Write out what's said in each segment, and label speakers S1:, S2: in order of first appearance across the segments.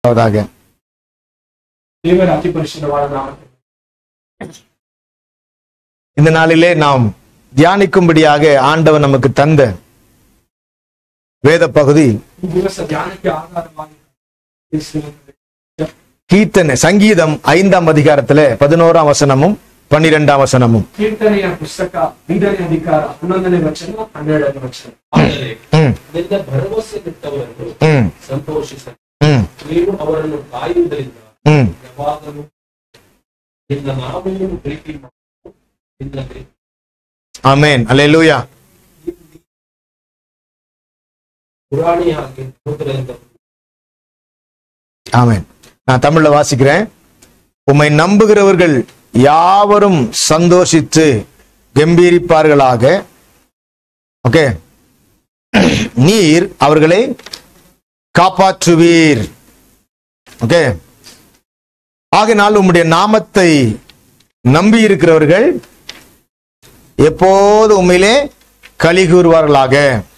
S1: முதலாவதாக
S2: ದೇವರ ಅತಿ ಪರಿಶುದ್ಧವಾದ ನಾಮಕ್ಕೆ
S1: இந்த நாளிலே நாம் தியானிக்கும்படியாக ஆண்டவர் நமக்கு தந்த வேத பகுதி
S2: ಈ ದಿವಸ ಧ್ಯಾನಕ್ಕೆ ಆಧಾರವಾಗಿ ಯೇಸುವಿನ
S1: கீர்த்தனை சங்கீதம் ஐந்தாம் அதிகாரத்துல பதினோராம் வசனமும் பன்னிரெண்டாம் வசனமும்
S2: ಕೀರ್ತನೆಯ ಪುಸ್ತಕ ಐದನೇ ಅಧಿಕಾರ ಹನ್ನೊಂದನೇ ವಚನ ಹನ್ನೆರಡನೇ ವಚನ
S3: ಆದರೆ
S1: ம்,
S3: ನಿನ್ನ ಭರವಸೆ ಬಿಟ್ಟವರನ್ನು
S1: ம்,
S3: ಸಂತೋಷಿಸಲು
S1: ம்,
S3: ನೀನು ಅವರನ್ನು ಕಾಯುವುದರಿಂದ
S1: ம்.
S3: ಯಾವಾಗಲೂ ನಿನ್ನ ನಾಮವನ್ನು ಪ್ರೀತಿ ಮಾಡು. ನಿನ್ನಲ್ಲಿ
S1: ஆமென் அல்லேலூயா
S3: ಪುರಾಣಿಯಾಗಿ ಸಮುದ್ರದಿಂದ
S1: ஆமென் நான் தமிழ்ல வாசிக்கிறேன் உம்மை நம்புகிறவர்கள் யாவரும் சந்தோஷித்து கம்பீரிப்பார்களாக ஓகே நீர் அவர்களை காப்பாற்றுவீர் ஓகே ஆகினால் உம்முடைய நாமத்தை நம்பி இருக்கிறவர்கள் எப்போது உண்மையிலே களி கூறுவார்களாக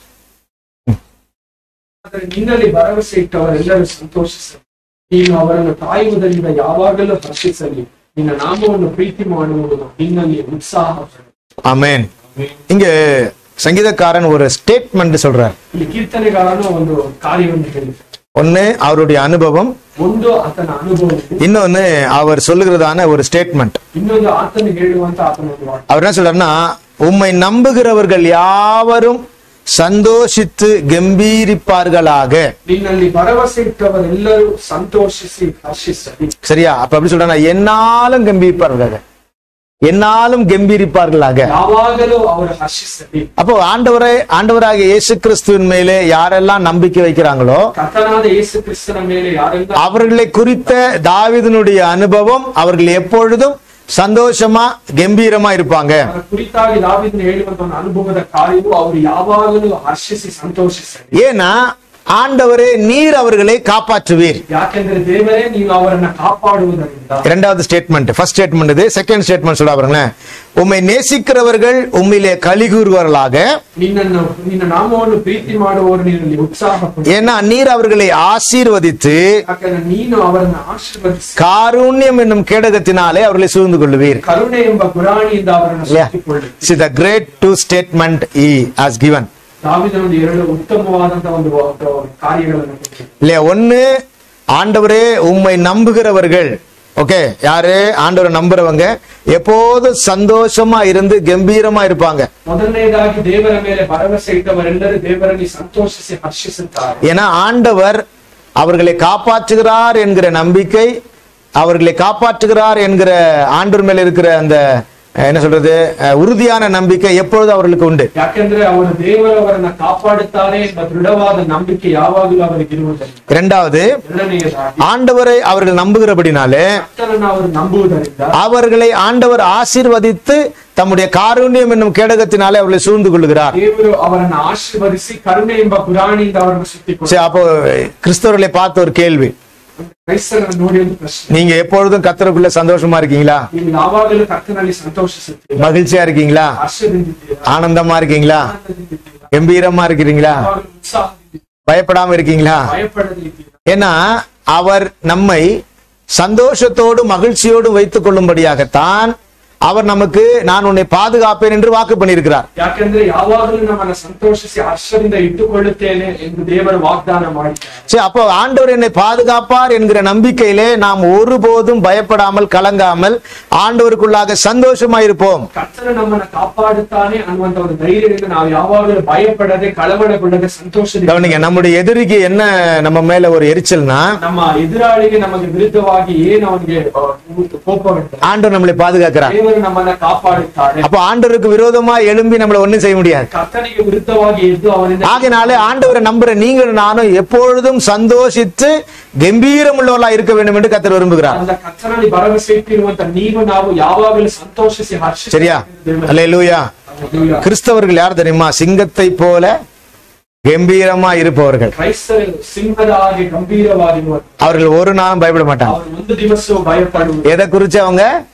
S2: ಆದರೆ ನಿನ್ನಲ್ಲಿ ಭರವಸೆ ಇಟ್ಟವರೆಲ್ಲರೂ ಸಂತೋಷಿಸಲಿ ನೀನು ಅವರನ್ನು ಕಾಯುವುದರಿಂದ ಯಾವಾಗಲೂ ಹರ್ಷಿಸಲಿ ನಿನ್ನ ನಾಮವನ್ನು ಪ್ರೀತಿ ಮಾಡುವುದು ನಿನ್ನಲ್ಲಿ ಉತ್ಸಾಹ ಪಡು.
S1: ஆமென் இங்க சங்கீதக்காரன் ஒரு ஸ்டேட்மெண்ட் சொல்றார்
S2: ಇಲ್ಲಿ ಕೀರ್ತನೆಗಾರನು ಒಂದು ಕಾರ್ಯವನ್ನು ಹೇಳಿದ
S1: ஒன்னு அவருடைய அனுபவம்
S2: ಒಂದು ಆತನ ಅನುಭವ
S1: இன்னொன்னு அவர் சொல்லுகிறதான ஒரு ஸ்டேட்மெண்ட்
S2: ಇನ್ನೊಂದು ಆತನು ಹೇಳುವಂತ ಆತನ ಒಂದು ವಾಕ್ಯ.
S1: அவர் என்ன சொல்றாருன்னா உம்மை நம்புகிறவர்கள் யாவரும் சந்தோஷித்து கம்பீரிப்பார்களாக
S2: ನಿನ್ನಲ್ಲಿ ಭರವಸೆ ಇಟ್ಟವರೆಲ್ಲರೂ ಸಂತೋಷಿಸಿ ಹರ್ಷಿಸಲಿ
S1: சரியா அப்ப அப்படி சொல்றாங்க என்னாலும் கம்பீரிப்பார்களாக என்னாலும் கம்பீரிப்பார்களாக
S2: ಯಾವಾಗಲೂ ಅವರು ಹರ್ಷಿಸಲಿ
S1: அப்போ ஆண்டவரை ஆண்டவராகிய இயேசு கிறிஸ்துவின் மேலே யாரெல்லாம் நம்பிக்கை வைக்கிறாங்களோ
S2: ಕರ್ತನಾದ ಯೇಸು ಕ್ರಿಸ್ತನ ಮೇಲೆ ಯಾರೆಲ್ಲ
S1: அவர்களை குறித்த தாவீதினுடைய அனுபவம் அவர்கள் எப்பொழுதும் சந்தோஷமா கம்பீரமா இருப்பாங்க
S2: ಅವರ ಕುರಿತಾಗಿ ದಾವಿದನ ಹೇಳುವಂತ ಒಂದು ಅನುಭವದ ಕಾರ್ಯವು ಅವರು ಯಾವಾಗಲೂ ಹರ್ಷಿಸಿ ಸಂತೋಷಿಸಲಿ
S1: ஏன்னா ஆண்டவரே நீர் அவர்களை காப்பாற்றுவீர்
S2: ಯಾಕೆಂದ್ರೆ ದೇವರೇ ನೀವು ಅವರನ್ನ ಕಾಪಾಡುವುದರಿಂದ
S1: இரண்டாவது ஸ்டேட்மெண்ட் ஃபர்ஸ்ட் ஸ்டேட்மெண்ட் இது செகண்ட் ஸ்டேட்மெண்ட் சொல்ல பாருங்களேன் உம்மை நேசிக்கிறவர்கள் உம்மிலே களி கூறுவார்களாக
S2: ನಿನ್ನನ್ನು ನಿನ್ನ ನಾಮವನ್ನು ಪ್ರೀತಿ ಮಾಡುವವರು ನಿನ್ನಲ್ಲಿ ಉತ್ಸಾಹ ಪಡು.
S1: ஏன்னா நீர் அவர்களை ஆசீர்வதித்து
S2: ಯಾಕಂದ್ರೆ ನೀನು ಅವರನ್ನ ಆಶೀರ್ವದಿಸಿ
S1: காருண்யம் என்னும் கேடகத்தினாலே அவர்களை சூழ்ந்து கொள்ளுவீர்
S2: ಕರುಣೆ ಎಂಬ ಗುರಾಣಿಯಿಂದ ಅವರನ್ನು ಸುತ್ತಿಕೊಳ್ಳಿ
S1: See the great two statement he has given.
S2: ದಾವಿದನ ಒಂದು ಎರಡು ಉತ್ತಮವಾದಂತಹ ಒಂದು ಒಂದು ಕಾರ್ಯಗಳನ್ನು ಕೊಟ್ಟಿದ್ದಾನೆ.
S1: இல்லையா ஒண்ணு ஆண்டவரே உம்மை நம்புகிறவர்கள் ஓகே யாரு ஆண்டவரை நம்புறவங்க எப்போதும் சந்தோஷமா இருந்து கம்பீரமா இருப்பாங்க
S2: ಮೊದಲನೇದಾಗಿ ದೇವರ ಮೇಲೆ ಭರವಸೆ ಇಟ್ಟವರೆಲ್ಲರೂ ದೇವರಲ್ಲಿ ಸಂತೋಷಿಸಿ ಹರ್ಷಿಸುತ್ತಾರೆ
S1: ஏன்னா ஆண்டவர் அவர்களை காப்பாற்றுகிறார் என்கிற நம்பிக்கை அவர்களை காப்பாற்றுகிறார் என்கிற ஆண்டவர் மேல இருக்கிற அந்த அஹ், என்ன சொல்றது அஹ், உறுதியான நம்பிக்கை எப்பொழுதும் அவர்களுக்கு உண்டு
S2: ಯಾಕೆಂದ್ರೆ ಅವರು ದೇವರವರನ್ನ ಕಾಪಾಡುತ್ತಾರೆ ಎಂಬ ದೃಢವಾದ ನಂಬಿಕೆ ಯಾವಾಗಲೂ ಅವರಿಗೆ ಇರುವುದಿಲ್ಲ
S1: இரண்டாவது
S2: ಎರಡನೆಯದಾಗಿ
S1: ஆண்டவரை அவர்கள் நம்புகிறபடினாலே
S2: ಕರ್ತನನ್ನು ಅವರು ನಂಬುವುದರಿಂದ
S1: அவர்களை ஆண்டவர் ஆசீர்வதித்து தம்முடைய காருண்யம் என்னும் கேடகத்தினாலே அவர்களை சூழ்ந்து கொள்ளுகிறார்
S2: ದೇವರು ಅವರನ್ನ ಆಶೀರ್ವದಿಸಿ ಕರುಣೆ ಎಂಬ ಪುರಾಣಿಯಿಂದ ಅವರನ್ನು ಸುತ್ತಿಕೊಂಡು
S1: சரி அப்போ கிறிஸ்தவர்களை பார்த்த ஒரு கேள்வி
S2: ಕ್ರೈಸ್ತರನ್ನು ನೋಡಿ ಒಂದು ಪ್ರಶ್ನೆ
S1: நீங்க எப்பொழுதும் கத்தருக்குள்ள சந்தோஷமா இருக்கீங்களா
S2: ನೀವು ಯಾವಾಗಲೂ ಕರ್ತನಲ್ಲಿ ಸಂತೋಷಿಸುತ್ತೀರಾ
S1: மகிழ்ச்சியா இருக்கீங்களா
S2: ಹರ್ಷದಿಂದಿದ್ದೀರಾ
S1: ஆனந்தமா இருக்கீங்களா
S2: ಆನಂದದಿಂದಿದ್ದೀರಾ?
S1: கம்பீரமா இருக்கிறீங்களா
S2: ಯಾವಾಗಲೂ ಉತ್ಸಾಹದಿಂದಿದ್ದೀರಾ?
S1: பயப்படாம இருக்கீங்களா
S2: ಭಯಪಡದೇ ಇದ್ದೀರಾ
S1: ஏன்னா அவர் நம்மை சந்தோஷத்தோடு மகிழ்ச்சியோடு வைத்துக் கொள்ளும்படியாகத்தான் அவர் நமக்கு நான் உன்னை பாதுகாப்பேன் என்று வாக்கு பண்ணியிருக்கிறார்
S2: ಯಾಕೆಂದ್ರೆ ಯಾವಾಗಲೂ ನಮ್ಮನ್ನ ಸಂತೋಷಿಸಿ ಹರ್ಷದಿಂದ ಇಟ್ಟುಕೊಳ್ಳುತ್ತೇನೆ ಎಂದು ದೇವರು ವಾಗ್ದಾನ ಮಾಡಿದ್ದಾರೆ
S1: சரி அப்போ ஆண்டவர் என்னை பாதுகாப்பார் என்கிற நம்பிக்கையிலே நாம் ஒருபோதும் பயப்படாமல் கலங்காமல் ஆண்டவருக்குள்ளாக சந்தோஷமா இருப்போம்
S2: ಕರ್ತನು ನಮ್ಮನ್ನ ಕಾಪಾಡುತ್ತಾನೆ ಅನ್ನುವಂತ ಒಂದು ಧೈರ್ಯದಿಂದ ನಾವು ಯಾವಾಗಲೂ ಭಯಪಡದೆ ಕಳವಳಗೊಳ್ಳದೆ ಸಂತೋಷದಿಂದ
S1: கவனிங்க நம்முடைய எதிரிக்கு என்ன நம்ம மேல ஒரு எரிச்சல்னா
S2: ನಮ್ಮ ಎದುರಾಳಿಗೆ ನಮಗೆ ವಿರುದ್ಧವಾಗಿ ಏನು ಅವನಿಗೆ ಆ, ಕೋಪವಿರ್ತದೆ
S1: ஆண்டவர் நம்மளை பாதுகாக்கிறார்
S2: ದೇವರು ನಮ್ಮನ್ನ ಕಾಪಾಡುತ್ತಾರೆ
S1: அப்போ ஆண்டவருக்கு விரோதமா எழும்பி நம்மள ஒண்ணும் செய்ய முடியாது
S2: ಕರ್ತನಿಗೆ ವಿರುದ್ಧವಾಗಿ ಎದ್ದು ಅವನಿಂದ
S1: ஆகினாலே ஆண்டவரை நம்புற நீங்கள் நானும் எப்பொழுதும் சந்தோஷித்து கம்பீரம் உள்ளவர்களா இருக்க வேண்டும் என்று கத்தர் விரும்புகிறார்
S2: அந்த ಕರ್ತನಲ್ಲಿ ಭರವಸೆ ಇಟ್ಟಿರುವಂತ ನೀವು ನಾವು ಯಾವಾಗಲೂ ಸಂತೋಷಿಸಿ ಹರ್ಷಿಸಿ
S1: சரியா அல்லேலூயா கிறிஸ்தவர்கள் யார் தெரியுமா சிங்கத்தை போல கம்பீரமா இருப்பவர்கள்
S2: ಕ್ರೈಸ್ತರು ಸಿಂಹದ ಹಾಗೆ ಗಂಭೀರವಾಗಿರುವ
S1: அவர்கள் ஒரு நாளும் பயப்பட மாட்டாங்க
S2: ಅವರು ಒಂದು ದಿವಸವೂ ಭಯಪಡುವುದು
S1: எதை குறிச்சு அவங்க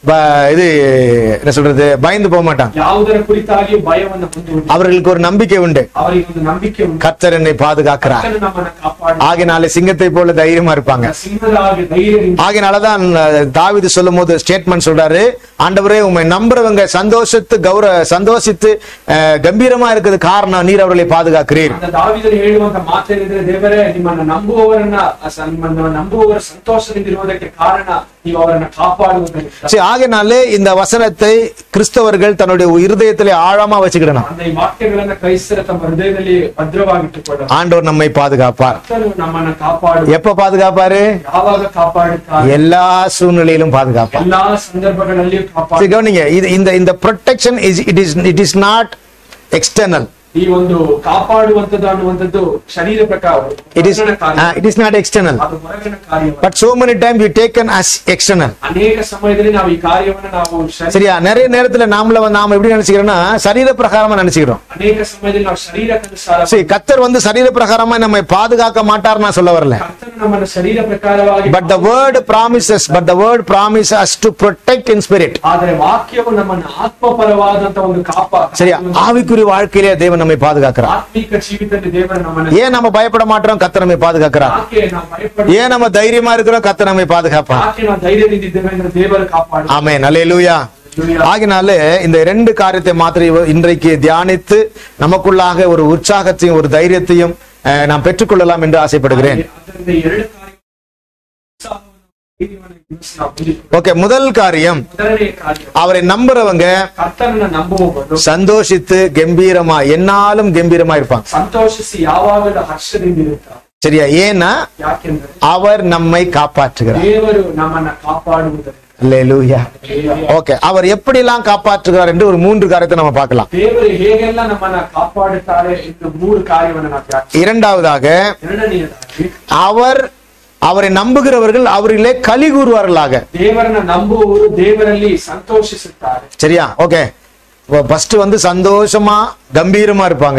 S1: ப- இது என்ன சொல்றது பயந்து போக மாட்டாங்க
S2: ಯಾವುದರ ಕುರಿತಾಗಿಯೂ ಭಯವನ್ನು ಹೊಂದುವುದು
S1: அவர்களுக்கு ஒரு நம்பிக்கை உண்டு
S2: ಅವರಿಗೆ ಒಂದು ನಂಬಿಕೆ ಉಂಟು
S1: கர்த்தர் என்னை பாதுகாக்கிறார்
S2: ಕರ್ತನು ನಮ್ಮನ್ನ ಕಾಪಾಡಿ
S1: ஆகினாலே சிங்கத்தை போல தைரியமா இருப்பாங்க
S2: ಸಿಂಹದ ಹಾಗೆ ಧೈರ್ಯದಿಂದ
S1: ஆகினாலதான் அஹ், தாவீது சொல்லும் போது ஸ்டேட்மெண்ட் சொல்றாரு ஆண்டவரே உண்மை நம்புறவங்க சந்தோஷத்து கௌர சந்தோஷித்து அஹ், கம்பீரமா இருக்குது காரணம் நீர் அவர்களை பாதுகாக்கிறீர்
S2: ಅಂತ ದಾವಿದನು ಹೇಳುವಂತ ಮಾತೇನಿದ್ರೆ ದೇವರೇ ನಿಮ್ಮನ್ನ ನಂಬುವವರನ್ನ ಅಸ- ನಿಮ್ಮನ್ನ ನಂಬುವವರ ಸಂತೋಷದಿಂದ ಇರುವುದಕ್ಕೆ ಕಾರಣ ನೀವು ಅವರನ್ನ ಕಾಪಾಡುವುದರಿಂದ
S1: சரி ஆகினாலே இந்த வசனத்தை கிறிஸ்தவர்கள் தன்னுடைய இருதயத்திலே ஆழமா வச்சுக்கிடணும்
S2: அந்த ಈ ವಾಕ್ಯಗಳನ್ನ ಕ್ರೈಸ್ತರ ತಮ್ಮ ಹೃದಯದಲ್ಲಿ ಭದ್ರವಾಗಿಟ್ಟುಕೊಳ್ಳ
S1: ஆண்டவர் நம்மை பாதுகாப்பார்
S2: ಕರ್ತನು ನಮ್ಮನ್ನ ಕಾಪಾಡು
S1: எப்ப பாதுகாப்பாரு
S2: ಯಾವಾಗ ಕಾಪಾಡುತ್ತಾರೆ
S1: எல்லா சூழ்நிலையிலும் பாதுகாப்பார்
S2: ಎಲ್ಲಾ ಸಂದರ್ಭಗಳಲ್ಲಿಯೂ
S1: சரி,
S2: ಕಾಪಾಡು
S1: கவனிங்க இது இந்த இந்த protection is it is it is not external
S2: ಈ ಒಂದು ಕಾಪಾಡುವಂತದ್ದು ಅನ್ನುವಂಥದ್ದು ಶರೀರ ಪ್ರಕಾರ
S1: இட் இஸ்
S2: ಹೊರಗಣ ಕಾರ್ಯ.
S1: இட் இஸ் நாட் எக்ஸ்டர்னல்
S2: ಅದು ಹೊರಗಿನ ಕಾರ್ಯ
S1: but so many time you taken as external
S2: ಅನೇಕ ಸಮಯದಲ್ಲಿ ನಾವು ಈ ಕಾರ್ಯವನ್ನ ನಾವು ಶರೀರ
S1: சரியா நிறைய நேரத்துல நாமள வந்து- நாம எப்படி நினைச்சுக்கிறோம்னா சரீர பிரகாரமா நினைச்சுக்கிறோம்
S2: ಅನೇಕ ಸಮಯದಲ್ಲಿ ನಾವು ಶರೀರಕ್ಕನುಸಾರ
S1: சரி கத்தர் வந்து சரீர பிரகாரமா நம்மை பாதுகாக்க மாட்டார் நான் சொல்ல வரல
S2: ಕರ್ತನು ನಮ್ಮನ್ನ ಶರೀರ ಪ್ರಕಾರವಾಗಿ
S1: but the word promises but the word promise as to protect in spirit
S2: ಆದರೆ ವಾಕ್ಯವು ನಮ್ಮನ್ನ ಆತ್ಮಪರವಾದಂತ ಒಂದು ಕಾಪ
S1: சரியா ஆவிக்குரிய வாழ்க்கையிலே தேவன் நம்மை பாதுகாக்கிறார்
S2: ಆತ್ಮಿಕ ಜೀವಿತದಲ್ಲಿ ದೇವರು ನಮ್ಮನ್ನ
S1: ஏன் நம்ம பயப்பட மாட்டோம் கத்தர் நம்மை பாதுகாக்கிறார்
S2: ಯಾಕೆ ನಾವು ಭಯಪಡ
S1: ஏன் நம்ம தைரியமா இருக்கிறோம் கத்தர் நம்மை பாதுகாப்பார்
S2: ಯಾಕೆ ನಾವು ಧೈರ್ಯದಿಂದ ಇದ್ದೇವೆ ಅಂದ್ರೆ ದೇವರು ಕಾಪಾಡು
S1: ஆமே நல்லேலூயா ஆகினாலே இந்த இரண்டு காரியத்தை மாத்திரம் இவ- இன்றைக்கு தியானித்து நமக்குள்ளாக ஒரு உற்சாகத்தையும் ஒரு தைரியத்தையும் அஹ், நாம் பெற்றுக்கொள்ளலாம் என்று ஆசைப்படுகிறேன்
S2: ಅದರಿಂದ ಎರಡು ಕಾರ್ಯ ಉತ್ಸಾಹವನ್ನು, ಧೈರ್ಯವನ್ನು ಇರಿಸಿ ನಾವು ಹೊಂದಿಕೊಳ್ಳೋಣ.
S1: ஓகே முதல் காரியம்
S2: ಮೊದಲನೆಯ ಕಾರ್ಯ
S1: அவரை நம்புறவங்க
S2: ಕರ್ತನನ್ನ ನಂಬುವವರು
S1: சந்தோஷித்து கம்பீரமா என்னாலும் கம்பீரமா இருப்பாங்க
S2: ಸಂತೋಷಿಸಿ ಯಾವಾಗಲೂ ಹರ್ಷದಿಂದ ಇರುತ್ತಾರೆ
S1: சரியா ஏன்னா
S2: ಯಾಕೆಂದ್ರೆ
S1: அவர் நம்மை காப்பாற்றுகிறார்
S2: ದೇವರು ನಮ್ಮನ್ನ ಕಾಪಾಡುವುದರಿಂದ
S1: அல்லேலூயா ஓகே அவர் எப்படியெல்லாம் காப்பாற்றுகிறார் என்று ஒரு மூன்று காரியத்தை நம்ம பார்க்கலாம்
S2: ದೇವರು ಹೇಗೆಲ್ಲ ನಮ್ಮನ್ನ ಕಾಪಾಡುತ್ತಾರೆ ಎಂದು ಮೂರು ಕಾರ್ಯವನ್ನು ನಾವು ಧ್ಯಾನಿಸೋಣ.
S1: இரண்டாவதாக
S2: ಎರಡನೆಯದಾಗಿ
S1: அவர் அவரை நம்புகிறவர்கள் அவர்களே களி கூறுவார்களாக
S2: ದೇವರನ್ನ ನಂಬುವವರು ದೇವರಲ್ಲಿ ಸಂತೋಷಿಸುತ್ತಾರೆ
S1: சரியா ஓகே ஃபர்ஸ்ட் வந்து சந்தோஷமா கம்பீரமா இருப்பாங்க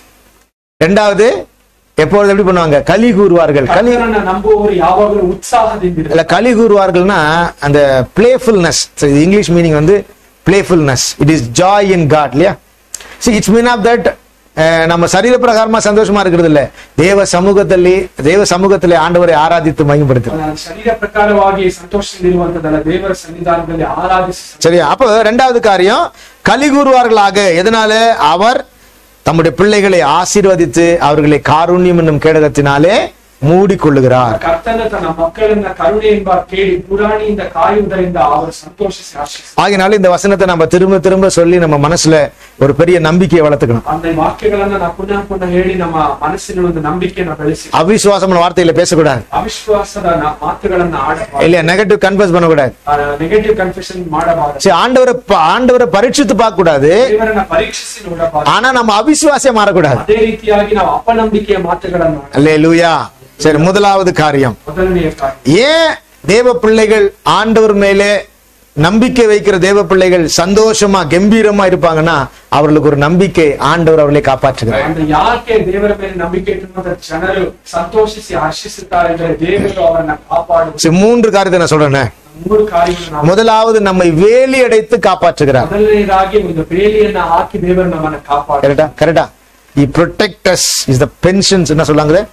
S1: ரெண்டாவது எப்பொழுது எப்படி பண்ணுவாங்க களி கூறுவார்கள் களி
S2: ಕರ್ತನನ್ನ ನಂಬುವವರು ಯಾವಾಗಲೂ ಉತ್ಸಾಹದಿಂದ
S1: இல்ல களி கூறுவார்கள்னா அந்த பிளேஃபுல்னஸ் இங்கிலீஷ் மீனிங் வந்து playfulness it is joy in God இல்லையா see it's mean of that நம்ம சரீர பிரகாரமா சந்தோஷமா இருக்கிறது இல்ல தேவ சமூகத்திலே தேவ சமூகத்திலே ஆண்டவரை ஆராதித்து மகிமைப்படுத்து
S2: ಶರೀರ ಪ್ರಕಾರವಾಗಿ ಸಂತೋಷದಿಂದಿರುವಂತದಲ್ಲ ದೇವರ ಸನ್ನಿಧಾನದಲ್ಲಿ ಆರಾಧಿಸಿ
S1: சரியா அப்போ ரெண்டாவது காரியம் களி கூறுவார்களாக எதனால அவர் தம்முடைய பிள்ளைகளை ஆசீர்வதித்து அவர்களை காருண்யம் என்னும் கேடகத்தினாலே மூடிக்கொள்ளுகிறார்
S2: ಕರ್ತನ ತನ್ನ ಮಕ್ಕಳನ್ನ ಕರುಣೆ ಎಂಬ ಕೇಳಿ ಪುರಾಣಿಯಿಂದ ಕಾಯುವುದರಿಂದ ಅವರು ಸಂತೋಷಿಸಿ ಹರ್ಷಿಸಿ
S1: ஆகினால இந்த வசனத்தை நம்ம திரும்ப திரும்ப சொல்லி நம்ம மனசுல ஒரு பெரிய நம்பிக்கையை வளர்த்துக்கணும்
S2: அந்த ವಾಕ್ಯಗಳನ್ನ ನಾವು ಪುನಃ ಪುನಃ ಹೇಳಿ ನಮ್ಮ ಮನಸ್ಸಿನ ಒಂದು ನಂಬಿಕೆಯನ್ನು ಬೆಳೆಸಿ
S1: அவிசுவாசம் வார்த்தையில பேசக்கூடாது
S2: ಅವಿಶ್ವಾಸದ ನ- ಮಾತುಗಳನ್ನ ಆಡಬಾರದು
S1: இல்லையா நெகட்டிவ் கன்ஃபர்ஸ் பண்ணக்கூடாது
S2: ನೆಗೆಟಿವ್ ಕನ್ಫೆಷನ್ ಮಾಡಬಾರದು
S1: சரி ஆண்டவரை ப- ஆண்டவரை பரீட்சித்து பார்க்க கூடாது
S2: ದೇವರನ್ನ ಪರೀಕ್ಷಿಸಿ ನೋಡಬಾರದು
S1: ஆனா நம்ம அவிசுவாசியம் மாறக்கூடாது
S2: ಅದೇ ರೀತಿಯಾಗಿ ನಾವು ಅಪನಂಬಿಕೆಯ ಮಾತುಗಳನ್ನು ಆಡ-
S1: அல்லே லூயா சரி முதலாவது காரியம்
S2: ಮೊದಲನೆಯ ಕಾರ್ಯ
S1: ஏன் தேவ பிள்ளைகள் ஆண்டவர் மேலே நம்பிக்கை வைக்கிற தேவ பிள்ளைகள் சந்தோஷமா கம்பீரமா இருப்பாங்கன்னா அவர்களுக்கு ஒரு நம்பிக்கை ஆண்டவர் அவர்களை காப்பாற்றுகிறார்
S2: ಅಂದ್ರೆ ಯಾಕೆ ದೇವರ ಮೇಲೆ ನಂಬಿಕೆ ಇಟ್ಟಿರುವಂತ ಜನರು ಸಂತೋಷಿಸಿ ಹರ್ಷಿಸುತ್ತಾರೆ ಅಂದ್ರೆ ದೇವರು ಅವರನ್ನ ಕಾಪಾಡುವ
S1: சரி, மூன்று காரியத்தை நான் சொல்றேன்
S2: ಮೂರು ಕಾರ್ಯಗಳು ನಾವು
S1: முதலாவது நம்மை வேலி அடைத்து காப்பாற்றுகிறார்
S2: ಮೊದಲನೇದಾಗಿ ಒಂದು ಬೇಲಿಯನ್ನ ಹಾಕಿ ದೇವರು ನಮ್ಮನ್ನ ಕಾಪಾಡು
S1: கரெக்டா கரெக்டா he protects is the pensions என்ன சொல்றாங்க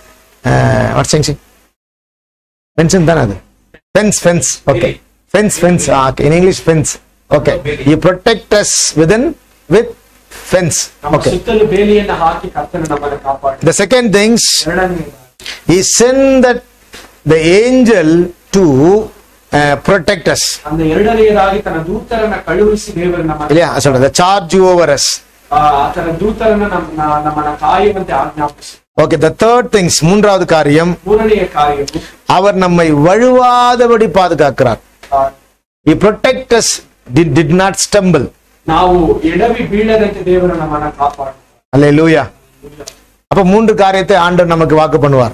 S1: வாட்ஸ் பென்ஷன் தானே அது fence fence okay fence fence okay in English fence okay he protects within with fence
S2: ನಮ್ಮ
S1: ஓகே
S2: ಸುತ್ತಲೂ ಬೇಲಿಯನ್ನ ಹಾಕಿ ಕರ್ತನು ನಮ್ಮನ್ನ ಕಾಪಾಡು
S1: The second things,
S2: ಎರಡನೇದಾಗಿ
S1: he sent that the angel to uh, protect us.
S2: அந்த ಎರಡನೆಯದಾಗಿ ತನ್ನ ದೂತರನ್ನ ಕಳುಹಿಸಿ ದೇವರು ನಮ್ಮ
S1: இல்லையா சொல்றது the charge over us.
S2: ಆತನ ದೂತರನ್ನ ನಮ್ಮ ನಮ್ಮನ್ನ ಕಾಯುವಂತೆ ಆಜ್ಞಾಪಿಸಿ
S1: Okay, the third things, மூன்றாவது காரியம்
S2: ಮೂರನೆಯ ಕಾರ್ಯವು
S1: அவர் நம்மை வழுவாதபடி பாதுகாக்கிறார்
S2: ಆ,
S1: he protect us did, did not stumble
S2: ನಾವು ಎಡವಿ ಬೀಳದಂತೆ ದೇವರು ನಮ್ಮನ್ನ ಕಾಪಾಡು
S1: அல்லேலூயா அப்ப மூன்று காரியத்தை ஆண்டவர் நமக்கு வாக்கு பண்ணுவார்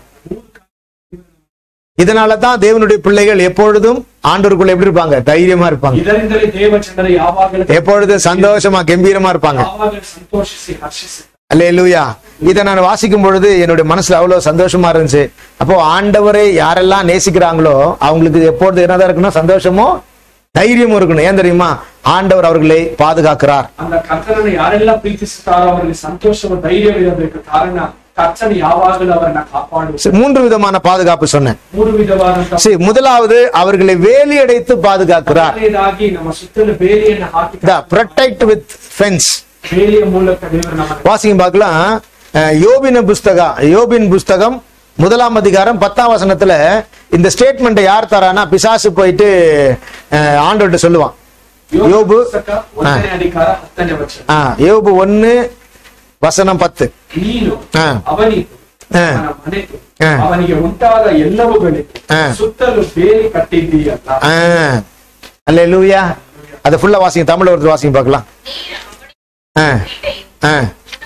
S1: இதனால தான் தேவனுடைய பிள்ளைகள் எப்பொழுதும் ஆண்டவருக்குள்ள எப்படி இருப்பாங்க தைரியமா இருப்பாங்க
S2: ಇದರಿಂದಲೇ ದೇವ ಜನರು ಯಾವಾಗಲೂ
S1: எப்பொழுதும் சந்தோஷமா கம்பீரமா இருப்பாங்க
S2: ಯಾವಾಗಲೂ ಸಂತೋಷಿಸಿ ಹರ್ಷಿಸಿ
S1: அல்லேலூயா இதை நான் வாசிக்கும் பொழுது என்னுடைய மனசுல அவ்வளவு சந்தோஷமா இருந்துச்சு அப்போ ஆண்டவரை யாரெல்லாம் நேசிக்கிறாங்களோ அவங்களுக்கு எப்பொழுது என்னதான் இருக்கணும் சந்தோஷமோ தைரியமும் இருக்கணும் ஏன் தெரியுமா ஆண்டவர் அவர்களை பாதுகாக்கிறார்
S2: அந்த ಕರ್ತನನ್ನು ಯಾರೆಲ್ಲ ಪ್ರೀತಿಸುತ್ತಾರೋ ಅವರಿಗೆ ಸಂತೋಷವ ಧೈರ್ಯವಿರಬೇಕು ಕಾರಣ ಕರ್ತನು ಯಾವಾಗಲೂ ಅವರನ್ನ ಕಾಪಾಡುವ
S1: சரி, மூன்று விதமான பாதுகாப்பு சொன்னேன்
S2: ಮೂರು ವಿಧವಾದಂತಹ
S1: சரி முதலாவது அவர்களை வேலி அடைத்து பாதுகாக்கிறார்
S2: ಮೊದಲನೇದಾಗಿ ನಮ್ಮ ಸುತ್ತಲೂ ಬೇಲಿಯನ್ನು ಹಾಕಿ
S1: ப்ரொடெக்ட் வித் ஃபென்ஸ்
S2: ಬೇಲಿಯ ಮೂಲಕ ದೇವರು ನಮ್ಮನ್ನು
S1: வாசிங்க பார்க்கலாம் அஹ், யோபின புஸ்தகம் யோபின் புஸ்தகம் முதலாம் அதிகாரம் பத்தாம் வசனத்துல இந்த ஸ்டேட்மெண்ட்டை யார் தரானா பிசாசு போயிட்டு அஹ், ஆண்டவர்கிட்ட சொல்லுவான்
S2: ಯೋಬ
S1: யோபு
S2: ಪುಸ್ತಕ ಒಂದನೇ ಅಧಿಕಾರ ಹತ್ತನೇ ವಚನ
S1: ஆ, யோபு ஒன்னு வசனம் பத்து
S2: ನೀನು
S1: ಹಾ.
S2: ಅವನಿಗೂ
S1: ಹಾ.
S2: ಅವನ ಮನೆಗೂ
S1: ಹಾ.
S2: ಅವನಿಗೆ ಉಂಟಾದ ಎಲ್ಲವುಗಳಿಗೂ
S1: ಹಾ.
S2: ಸುತ್ತಲೂ ಬೇಲಿ ಕಟ್ಟಿದ್ದೀಯಲ್ಲ
S1: அல்ல லூயா அதை ஃபுல்லா வாசிங்க தமிழ் ஒருத்தர் வாசிங்க பார்க்கலாம் ஆ ஆ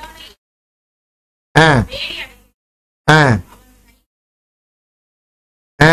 S1: ஆ ஆ ஆ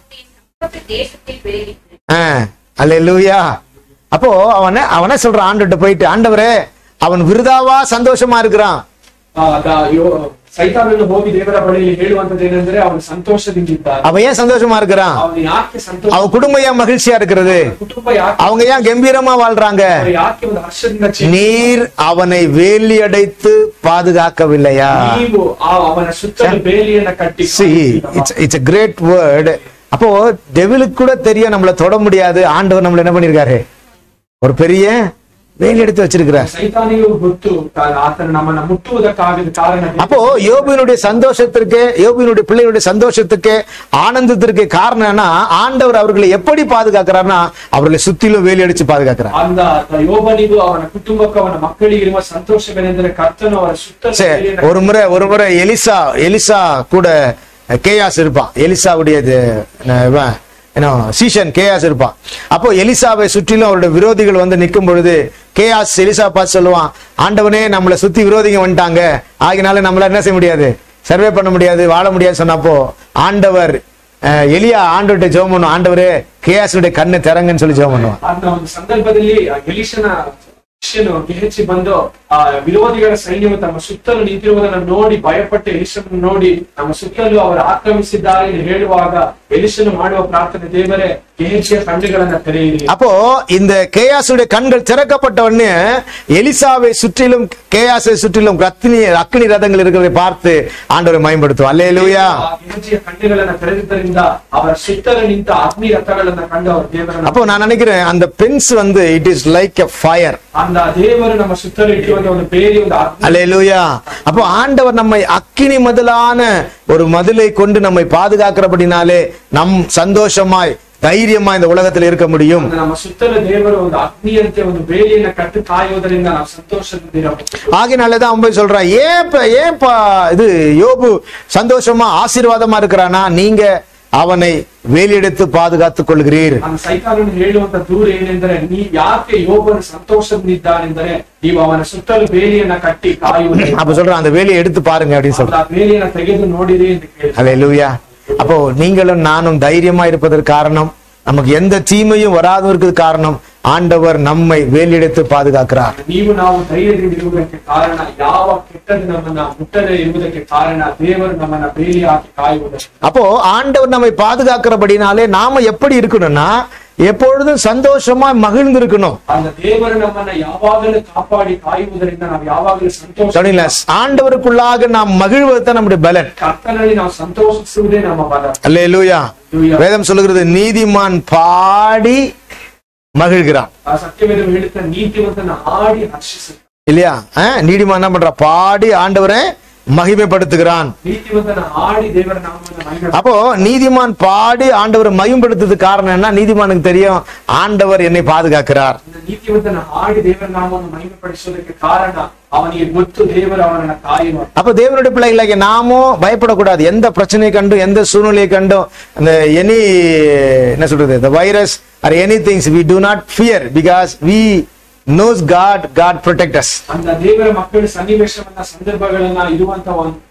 S4: தேசத்தை பெருகிட்டு
S1: ஆ அல்ல லூயா அப்போ அவன அவன சொல்றான் ஆண்டுகிட்ட போயிட்டு ஆண்டவரே அவன் விருதாவா சந்தோஷமா இருக்கிறான்
S2: ಆ, ದ- ಯೋ- ಸೈತಾನನು ಹೋಗಿ ದೇವರ ಬಳಿಯಲ್ಲಿ ಹೇಳುವಂತದ್ದು ಏನಂದ್ರೆ ಅವನು ಸಂತೋಷದಿಂದಿದ್ದಾನೆ
S1: அவன் ஏன் சந்தோஷமா இருக்கிறான்
S2: ಅವನು ಯಾಕೆ ಸಂತೋಷ
S1: அவன் குடும்பம் ஏன் மகிழ்ச்சியா இருக்கிறது
S2: ಕುಟುಂಬ ಯಾಕೆ
S1: அவங்க ஏன் கம்பீரமா வாழ்றாங்க
S2: ಅವರು ಯಾಕೆ ಒಂದು ಹರ್ಷದಿಂದ ಚಿ-
S1: நீர் அவனை வேலி அடைத்து பாதுகாக்கவில்லையா
S2: ನೀವು ಆ ಅವನ ಸುತ್ತಲೂ ಬೇಲಿಯನ್ನ ಕಟ್ಟಿ
S1: see it's it's a great word அப்போ டெவிலுக்கு கூட தெரியும் நம்மள தொட முடியாது ஆண்டவர் நம்மள என்ன பண்ணிருக்காரு ஒரு பெரிய வேலி எடுத்து வச்சிருக்கிறார்
S2: ಸೈತಾನಿಗೂ ಗೊತ್ತು ತಾ- ಆತನು ನಮ್ಮನ್ನ ಮುಟ್ಟುವುದಕ್ಕಾಗದ ಕಾರಣ
S1: அப்போ யோபினுடைய சந்தோஷத்திற்கு யோபினுடைய பிள்ளைகளுடைய சந்தோஷத்துக்கு ஆனந்தத்திற்கு காரணம் என்ன ஆண்டவர் அவர்களை எப்படி பாதுகாக்கிறார்னா அவர்களை சுத்திலும் வேலி அடிச்சு பாதுகாக்கிறார்
S2: ಅಂದ ಯೋಬನಿಗೂ ಅವನ ಕುಟುಂಬಕ್ಕೂ ಅವನ ಮಕ್ಕಳಿಗೆ ಇರುವ ಸಂತೋಷವೇನೆಂದರೆ ಕರ್ತನು ಅವರ ಸುತ್ತಲೂ
S1: சரி
S2: ಬೇಲಿಯನ್ನ
S1: ஒரு முறை ஒரு முறை எலிசா எலிசா கூட கேயாஸ் இருப்பான் எலிசாவுடைய இது, அஹ், இவன், என்ன சீஷன் கேயாஸ் இருப்பான் அப்போ எலிசாவை சுற்றிலும் அவருடைய விரோதிகள் வந்து நிற்கும் பொழுது கேயாஸ் எலிசா பார்த்து சொல்லுவான் ஆண்டவனே நம்மளை சுத்தி விரோதிங்க வந்துட்டாங்க ஆகினால நம்மளால என்ன செய்ய முடியாது சர்வே பண்ண முடியாது வாழ முடியாது சொன்னப்போ ஆண்டவர் அஹ், எலியா ஆண்டவர்கிட்ட ஜெபம் பண்ணும் ஆண்டவரே கேயாஸுடைய கண்ணை திறங்கன்னு சொல்லி ஜெபம் பண்ணுவான்
S2: ಅನ್ನೋ ಒಂದು ಸಂದರ್ಭದಲ್ಲಿ ಆ ಎಲಿಷನ ಶಿಷ್ಯನು ಗೆಹಚಿ ಬಂದು ಆ ವಿರೋಧಿಗಳ ಸೈನ್ಯವು ತಮ್ಮ ಸುತ್ತಲೂ ನಿಂತಿರುವುದನ್ನು ನೋಡಿ ಭಯಪಟ್ಟು ಎಲಿಶನನ್ನು ನೋಡಿ ನಮ್ಮ ಸುತ್ತಲೂ ಅವರು ಆಕ್ರಮಿಸಿದ್ದಾರೆ ಎಂದು ಹೇಳುವಾಗ ಎಲಿಶನು ಮಾಡುವ ಪ್ರಾರ್ಥನೆ ದೇವರೇ ಗೆಹಚಿಯ ಕಣ್ಣುಗಳನ್ನ ತೆರೆಯಿರಿ
S1: அப்போ இந்த கேயாசுடைய கண்கள் திறக்கப்பட்ட உடனே எலிசாவை சுற்றிலும் கேயாசை சுற்றிலும் அக்னி அக்னி ரதங்கள் இருக்கிறதை பார்த்து ஆண்டவரை மயம்படுத்தும் அல்லேலூயா
S2: ಆ ಗೆಹಚಿಯ ಕಣ್ಣುಗಳನ್ನ ತೆರೆದಿದ್ದರಿಂದ ಅವರ ಸುತ್ತಲೂ ನಿಂತ ಅಗ್ನಿ ರಥಗಳನ್ನ ಕಂಡು ಅವರು ದೇವರನ್ನ
S1: அப்போ நான் நினைக்கிறேன் அந்த பென்ஸ் வந்து it is like a fire
S2: ಅಂದ ದೇವರು ನಮ್ಮ ಸುತ್ತಲೂ ಇಟ್ಟಿರುವಂತ ಒಂದು ಬೇರೆ ಒಂದು ಅಗ್ನಿ
S1: அல்லேலூயா அப்போ ஆண்டவர் நம்மை அக்கினி மதிலான ஒரு மதிலை கொண்டு நம்மை பாதுகாக்கிறபடினாலே நம் சந்தோஷமாய் தைரியமா இந்த உலகத்தில் இருக்க முடியும்
S2: ನಮ್ಮ ಸುತ್ತಲೂ ದೇವರು ಒಂದು ಅಗ್ನಿಯಂತೆ ಒಂದು ಬೇಲಿಯನ್ನ ಕಟ್ಟು ಕಾಯುವುದರಿಂದ ನಾವು ಸಂತೋಷದಿಂದ ಇರಬಹುದು
S1: ஆகினாலதான் அவன் போய் சொல்றான் ஏன் ஏன்பா இது யோபு சந்தோஷமா ஆசீர்வாதமா இருக்கிறானா நீங்க அவனை வேலியெடுத்து பாதுகாத்துக் கொள்கிறீர்
S2: ನಮ್ಮ ಸೈತಾನನು ಹೇಳುವಂತ ದೂರ ಏನೆಂದರೆ ನೀ ಯಾಕೆ ಯೋಬನು ಸಂತೋಷದಿಂದಿದ್ದಾನೆಂದರೆ ನೀವು ಅವನ ಸುತ್ತಲೂ ಬೇಲಿಯನ್ನ ಕಟ್ಟಿ ಕಾಯುವುದು
S1: அப்ப சொல்றான் அந்த வேலியை எடுத்து பாருங்க அப்படின்னு சொல்றான்
S2: ಆ ಬೇಲಿಯನ್ನ ತೆಗೆದು ನೋಡಿರಿ ಎಂದು ಕೇಳಿ
S1: அல்லேலூயா அப்போ நீங்களும் நானும் தைரியமா இருப்பதற்கு காரணம் நமக்கு எந்த தீமையும் வராததற்கு காரணம் ஆண்டவர் நம்மை வேலியெடுத்து பாதுகாக்கிறார்
S2: ನೀವು ನಾವು ಧೈರ್ಯದಿಂದ ಇರುವುದಕ್ಕೆ ಕಾರಣ ಯಾವ ಕೆಟ್ಟದ್ದು ನಮ್ಮನ್ನ ಮುಟ್ಟದೆ ಇರುವುದಕ್ಕೆ ಕಾರಣ ದೇವರು ನಮ್ಮನ್ನ ಬೇಲಿ ಹಾಕಿ ಕಾಯುವುದು
S1: அப்போ ஆண்டவர் நம்மை பாதுகாக்கிறபடினாலே நாம எப்படி இருக்கணும்னா எப்பொழுதும் சந்தோஷமா மகிழ்ந்து இருக்கணும்
S2: அந்த தேವರು ನಮ್ಮನ್ನ ಯಾವಾಗಲೂ ಕಾಪಾಡಿ ಕಾಯುವುದರಿಂದ ನಾವು ಯಾವಾಗಲೂ ಸಂತೋಷ
S1: சொன்னீங்களா? ஆண்டவருக்குள்ளாக நாம் மகிழ்வது நம்முடைய பலன்
S2: ಕರ್ತನಲ್ಲಿ ನಾವು ಸಂತೋಷಿಸುವುದೇ ನಮ್ಮ ಬಲ
S1: அல்லேலூயா
S2: Hallelujah.
S1: வேதம் சொல்லுகிறது நீதிமான் பாடி மகிழ்கிறான்
S2: ಆ ಸತ್ಯವೇದ ಹೇಳುತ್ತ ನೀತಿವಂತನ ಹಾಡಿ ಹರ್ಷಿಸು
S1: இல்லையா அஹ், நீதிமான் என்ன பண்றான் பாடி ஆண்டவரை மகிமைப்படுத்துகிறான்
S2: ನೀತಿವಂತನ ಹಾಡಿ ದೇವರ ನಾಮವನ್ನು ಮಹಿಮೆ
S1: அப்போ நீதிமான் பாடி ஆண்டவரை மகிமைப்படுத்துறதுக்கு காரணம் என்ன நீதிமானுக்கு தெரியும் ஆண்டவர் என்னை பாதுகாக்கிறார்
S2: ಇನ್ನು ನೀತಿವಂತನ ಹಾಡಿ ದೇವರ ನಾಮವನ್ನು ಮಹಿಮೆ ಪಡಿಸುವುದಕ್ಕೆ ಕಾರಣ ಅವನಿಗೆ ಗೊತ್ತು ದೇವರು ಅವನನ್ನ ಕಾಯುವ
S1: அப்ப தேவனுடைய பிள்ளைகளாகிய நாமும் பயப்படக்கூடாது எந்த பிரச்சனையை கண்டும் எந்த சூழ்நிலையை கண்டும் அந்த எனி என்ன சொல்றது the virus are any things we do not fear because we knows God God protect us
S2: ಅಂತ ದೇವರ ಮಕ್ಕಳು ಸನ್ನಿವೇಶವನ್ನ ಸಂದರ್ಭಗಳನ್ನ ಇರುವಂತ ಒಂದು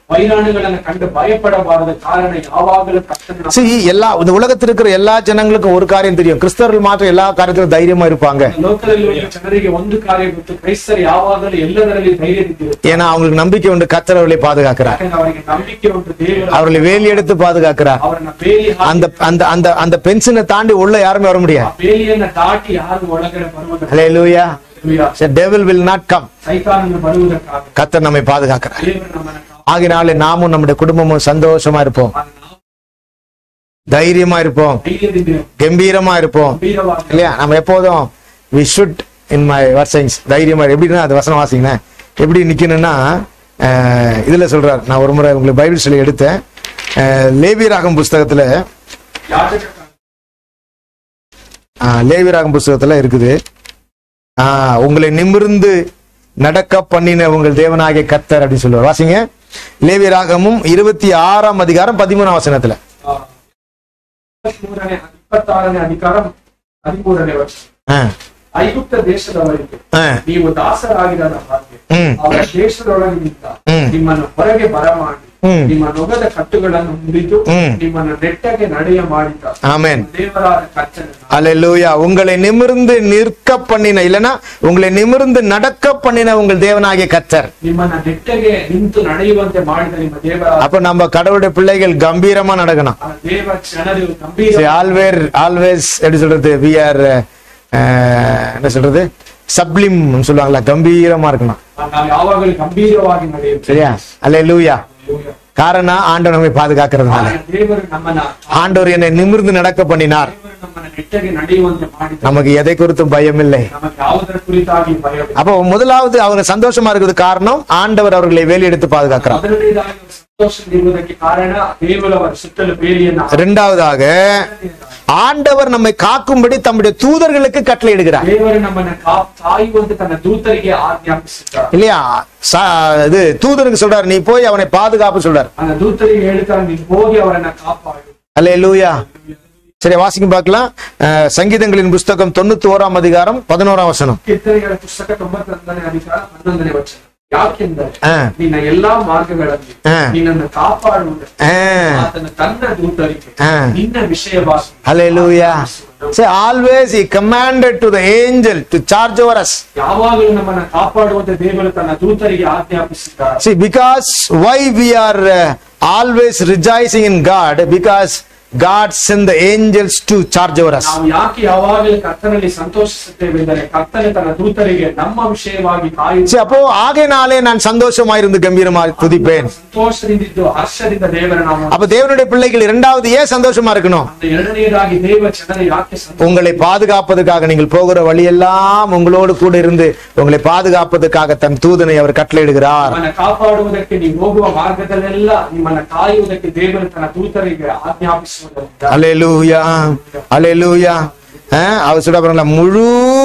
S2: ವೈರಾಣುಗಳನ್ನ ಕಂಡು ಭಯಪಡಬಾರದು ಕಾರಣ ಯಾವಾಗಲೂ ಕರ್ತನ
S1: See, எல்லா இந்த உலகத்தில் இருக்கிற எல்லா ஜனங்களுக்கும் ஒரு காரியம் தெரியும் கிறிஸ்தவர்கள் மாத்திரம் எல்லா காரியத்திலும் தைரியமா இருப்பாங்க
S2: ಲೋಕದಲ್ಲಿರುವ ಜನರಿಗೆ ಒಂದು ಕಾರ್ಯ ಗೊತ್ತು ಕ್ರೈಸ್ತರು ಯಾವಾಗಲೂ ಎಲ್ಲದರಲ್ಲಿ ಧೈರ್ಯದಿಂದಿರುತ್ತೆ
S1: ஏன்னா அவங்களுக்கு நம்பிக்கை உண்டு கத்தர் அவர்களை பாதுகாக்கிறார்
S2: ಯಾಕಂದ್ರೆ ಅವರಿಗೆ ನಂಬಿಕೆ ಉಂಟು ದೇವರು
S1: அவர்களை வேலி எடுத்து பாதுகாக்கிறார்
S2: ಅವರನ್ನ ಬೇಲಿ ಹಾಕಿ
S1: அந்த அந்த அந்த அந்த பென்ஷனை தாண்டி உள்ள யாருமே வர
S2: ಆ
S1: முடியாது
S2: ಬೇಲಿಯನ್ನ ದಾಟಿ ಯಾರು ಒಳಗಡೆ ಬರುವುದಕ್ಕೆ
S1: ஹalleluya devil will not come
S2: ಸೈತಾನನ್ನು ಬರುವುದಕ್ಕಾಗ
S1: கத்தர் நம்மை பாதுகாக்கிறார்
S2: ದೇವರು ನಮ್ಮನ್ನ ಕಾಪಾಡಿ
S1: ஆகினாலே நாமும் நம்முடைய குடும்பமும் சந்தோஷமா இருப்போம்
S2: ನಾವು
S1: தைரியமா இருப்போம்
S2: ಧೈರ್ಯದಿಂದ
S1: கம்பீரமா இருப்போம்
S2: ಗಂಭೀರವಾಗಿ
S1: இல்லையா நம்ம எப்போதும் வி ஷுட் இன் மை வர்சைன்ஸ் தைரியமா எப்படின்னா அது வசனம் வாசிங்க எப்படி நிக்கணும்னா அஹ், இதுல சொல்றார் நான் ஒரு முறை உங்களுக்கு பைபிள் சொல்லி எடுத்தேன் அஹ், லேவியராகம் புஸ்தகத்துல
S2: ಯಾಜಕ
S1: அஹ், லேவியராகம் புஸ்தகத்துல இருக்குது அஹ், உங்களை நிமிர்ந்து நடக்க பண்ணின உங்கள் தேவனாகிய கத்தர் அப்படின்னு சொல்லுவார் வாசிங்க லேவியராகமும் இருபத்தி ஆறாம் அதிகாரம் பதிமூணாம் வசனத்துல
S2: ಇಪ್ಪತ್ಮೂರನೇ ಇಪ್ಪತ್ತಾರನೇ ಅಧಿಕಾರ ಹದಿಮೂರನೇ ವರ್ಷ
S1: அஹ்,
S2: ಐಗುಪ್ತ ದೇಶದವರಿಗೆ
S1: அஹ்,
S2: ನೀವು ದಾಸರಾಗಿರದ ಹಾಗೆ
S1: ம்,
S2: ಅವರ ದೇಶದೊಳಗಿನಿಂದ
S1: ಹ್ಮ್.
S2: ನಿಮ್ಮನ್ನು ಹೊರಗೆ ಬರಮಾಡಿ
S1: ಹ್ಮ್.
S2: ನಿಮ್ಮ ನೊಗದ ಕಟ್ಟುಗಳನ್ನು ಮುರಿದು
S1: ಹ್ಮ್.
S2: ನಿಮ್ಮನ್ನು ನೆಟ್ಟಗೆ ನಡೆಯ ಮಾಡಿದ
S1: ஆமென்
S2: ದೇವರಾದ ಕರ್ತನ
S1: அல்லேலூயா உங்களை நிமிர்ந்து நிற்க பண்ணின இல்லனா உங்களை நிமிர்ந்து நடக்க பண்ணின உங்கள் தேவனாகிய கத்தர்
S2: ನಿಮ್ಮನ್ನ ನೆಟ್ಟಗೆ ನಿಂತು ನಡೆಯುವಂತೆ ಮಾಡಿದ ನಿಮ್ಮ ದೇವರಾದ
S1: அப்ப நம்ம கடவுளுடைய பிள்ளைகள் கம்பீரமா நடக்கணும்
S2: ಆ ದೇವ ಜನರು ಗಂಭೀರ
S1: ஆல்வேர் ஆல்வேஸ் எப்படி சொல்றது வி ஆர் என்ன சொல்றது சப்ளிம் சொல்லுவாங்களா கம்பீரமா இருக்கணும்
S2: ನಾವು ಯಾವಾಗಲೂ ಗಂಭೀರವಾಗಿ ನಡೆಯುತ್ತೇವೆ
S1: சரியா அல்லேலூயா காரணம் ஆண்டவர் நம்மை பாதுகாக்கிறதுனால
S2: ದೇವರು ನಮ್ಮನ್ನ
S1: ஆண்டவர் என்னை நிமிர்ந்து நடக்க பண்ணினார்
S2: ದೇವರು ನಮ್ಮನ್ನ ನೆಟ್ಟಗೆ ನಡೆಯುವಂತೆ ಮಾಡಿದ
S1: நமக்கு எதை குறித்தும் பயம் இல்லை
S2: ನಮಗೆ ಯಾವುದರ ಕುರಿತಾಗಿ ಭಯವಿಲ್ಲ
S1: அப்போ முதலாவது அவங்க சந்தோஷமா இருக்கிறது காரணம் ஆண்டவர் அவர்களை வேலி எடுத்து பாதுகாக்கிறார்
S2: ಮೊದಲನೇದಾಗಿ ಅವರು ಸಂತೋಷದಿಂದಿರುವುದಕ್ಕೆ ಕಾರಣ ದೇವರು ಅವರ ಸುತ್ತಲೂ ಬೇಲಿಯನ್ನ
S1: இரண்டாவதாக ஆண்டவர் நம்மை காக்கும்படி தம்முடைய தூதர்களுக்கு கட்டளையிடுகிறார்
S2: ದೇವರು ನಮ್ಮನ್ನ ಕಾ- ಕಾಯುವಂತೆ ತನ್ನ ದೂತರಿಗೆ ಆಜ್ಞಾಪಿಸಿದ್ದಾರೆ
S1: இல்லையா ச- இது தூதருக்கு சொல்றாரு நீ போய் அவனை பாதுகாப்பு சொல்றாரு
S2: அந்த ದೂತರಿಗೆ ಹೇಳ್ತಾರೆ ನೀನು ಹೋಗಿ ಅವರನ್ನ ಕಾಪಾಡು
S1: அல்ல லூயா சரி வாசிக்கும் பார்க்கலாம் அஹ், சங்கீதங்களின் புஸ்தகம் தொண்ணூத்தி ஓராம் அதிகாரம் பதினோராம் வசனம்
S2: ಕೀರ್ತನೆಗಳ ಪುಸ್ತಕ ತೊಂಬತ್ತೊಂದನೇ ಅಧಿಕಾರ ಹನ್ನೊಂದನೇ ವಚನ ಯಾಕೆಂದರೆ
S1: ஆ.
S2: ನಿನ್ನ ಎಲ್ಲಾ ಮಾರ್ಗಗಳಲ್ಲಿ
S1: ஆ.
S2: ನಿನ್ನನ್ನು ಕಾಪಾಡುವುದು
S1: ஆஹ்,
S2: ಆತನ ತನ್ನ ದೂತರಿಗೆ
S1: ஆ.
S2: ನಿನ್ನ ವಿಷಯವಾಗಿ
S1: Hallelujah. Say always he commanded to the angel to charge over us.
S2: ಯಾವಾಗಲೂ ನಮ್ಮನ್ನ ಕಾಪಾಡುವಂತೆ ದೇವರು ತನ್ನ ದೂತರಿಗೆ ಆಜ್ಞಾಪಿಸಿದ್ದಾರೆ
S1: See, because why we are uh, always rejoicing in God? Because God sent the angels to charge over us.
S2: ನಾವು ಯಾಕೆ ಯಾವಾಗಲೂ ಕರ್ತನಲ್ಲಿ ಸಂತೋಷಿಸುತ್ತೇವೆ ಎಂದರೆ ಕರ್ತನೆ ತನ್ನ ದೂತರಿಗೆ ನಮ್ಮ ವಿಷಯವಾಗಿ ಕಾಯುವ
S1: See, அப்போ ஆகையினாலே நான் சந்தோஷமாயிருந்து கம்பீரமா துதிப்பேன்
S2: ಸಂತೋಷದಿಂದಿದ್ದು ಹರ್ಷದಿಂದ ದೇವರ ನಾವು
S1: அப்ப தேவனுடைய பிள்ளைகள் இரண்டாவது ஏன் சந்தோஷமா இருக்கணும்
S2: அந்த ಎರಡನೆಯದಾಗಿ ದೇವ ಜನರು ಯಾಕೆ ಸಂತೋಷ
S1: உங்களை பாதுகாப்பதற்காக நீங்கள் போகிற வழியெல்லாம் உங்களோடு கூட இருந்து உங்களை பாதுகாப்பதற்காக தன் தூதனை அவர் கட்டளையிடுகிறார்
S2: ನಿಮ್ಮನ್ನ ಕಾಪಾಡುವುದಕ್ಕೆ ನೀವು ಹೋಗುವ ಮಾರ್ಗದಲ್ಲೆಲ್ಲ ನಿಮ್ಮನ್ನ ಕಾಯುವುದಕ್ಕೆ ದೇವರು ತನ್ನ ದೂತರಿಗೆ ಆಜ್ಞಾಪಿಸುವುದರಿಂದ
S1: அலேலூயா அலேலூயா அஹ், அவர் சொல்ல பாருங்களா முழு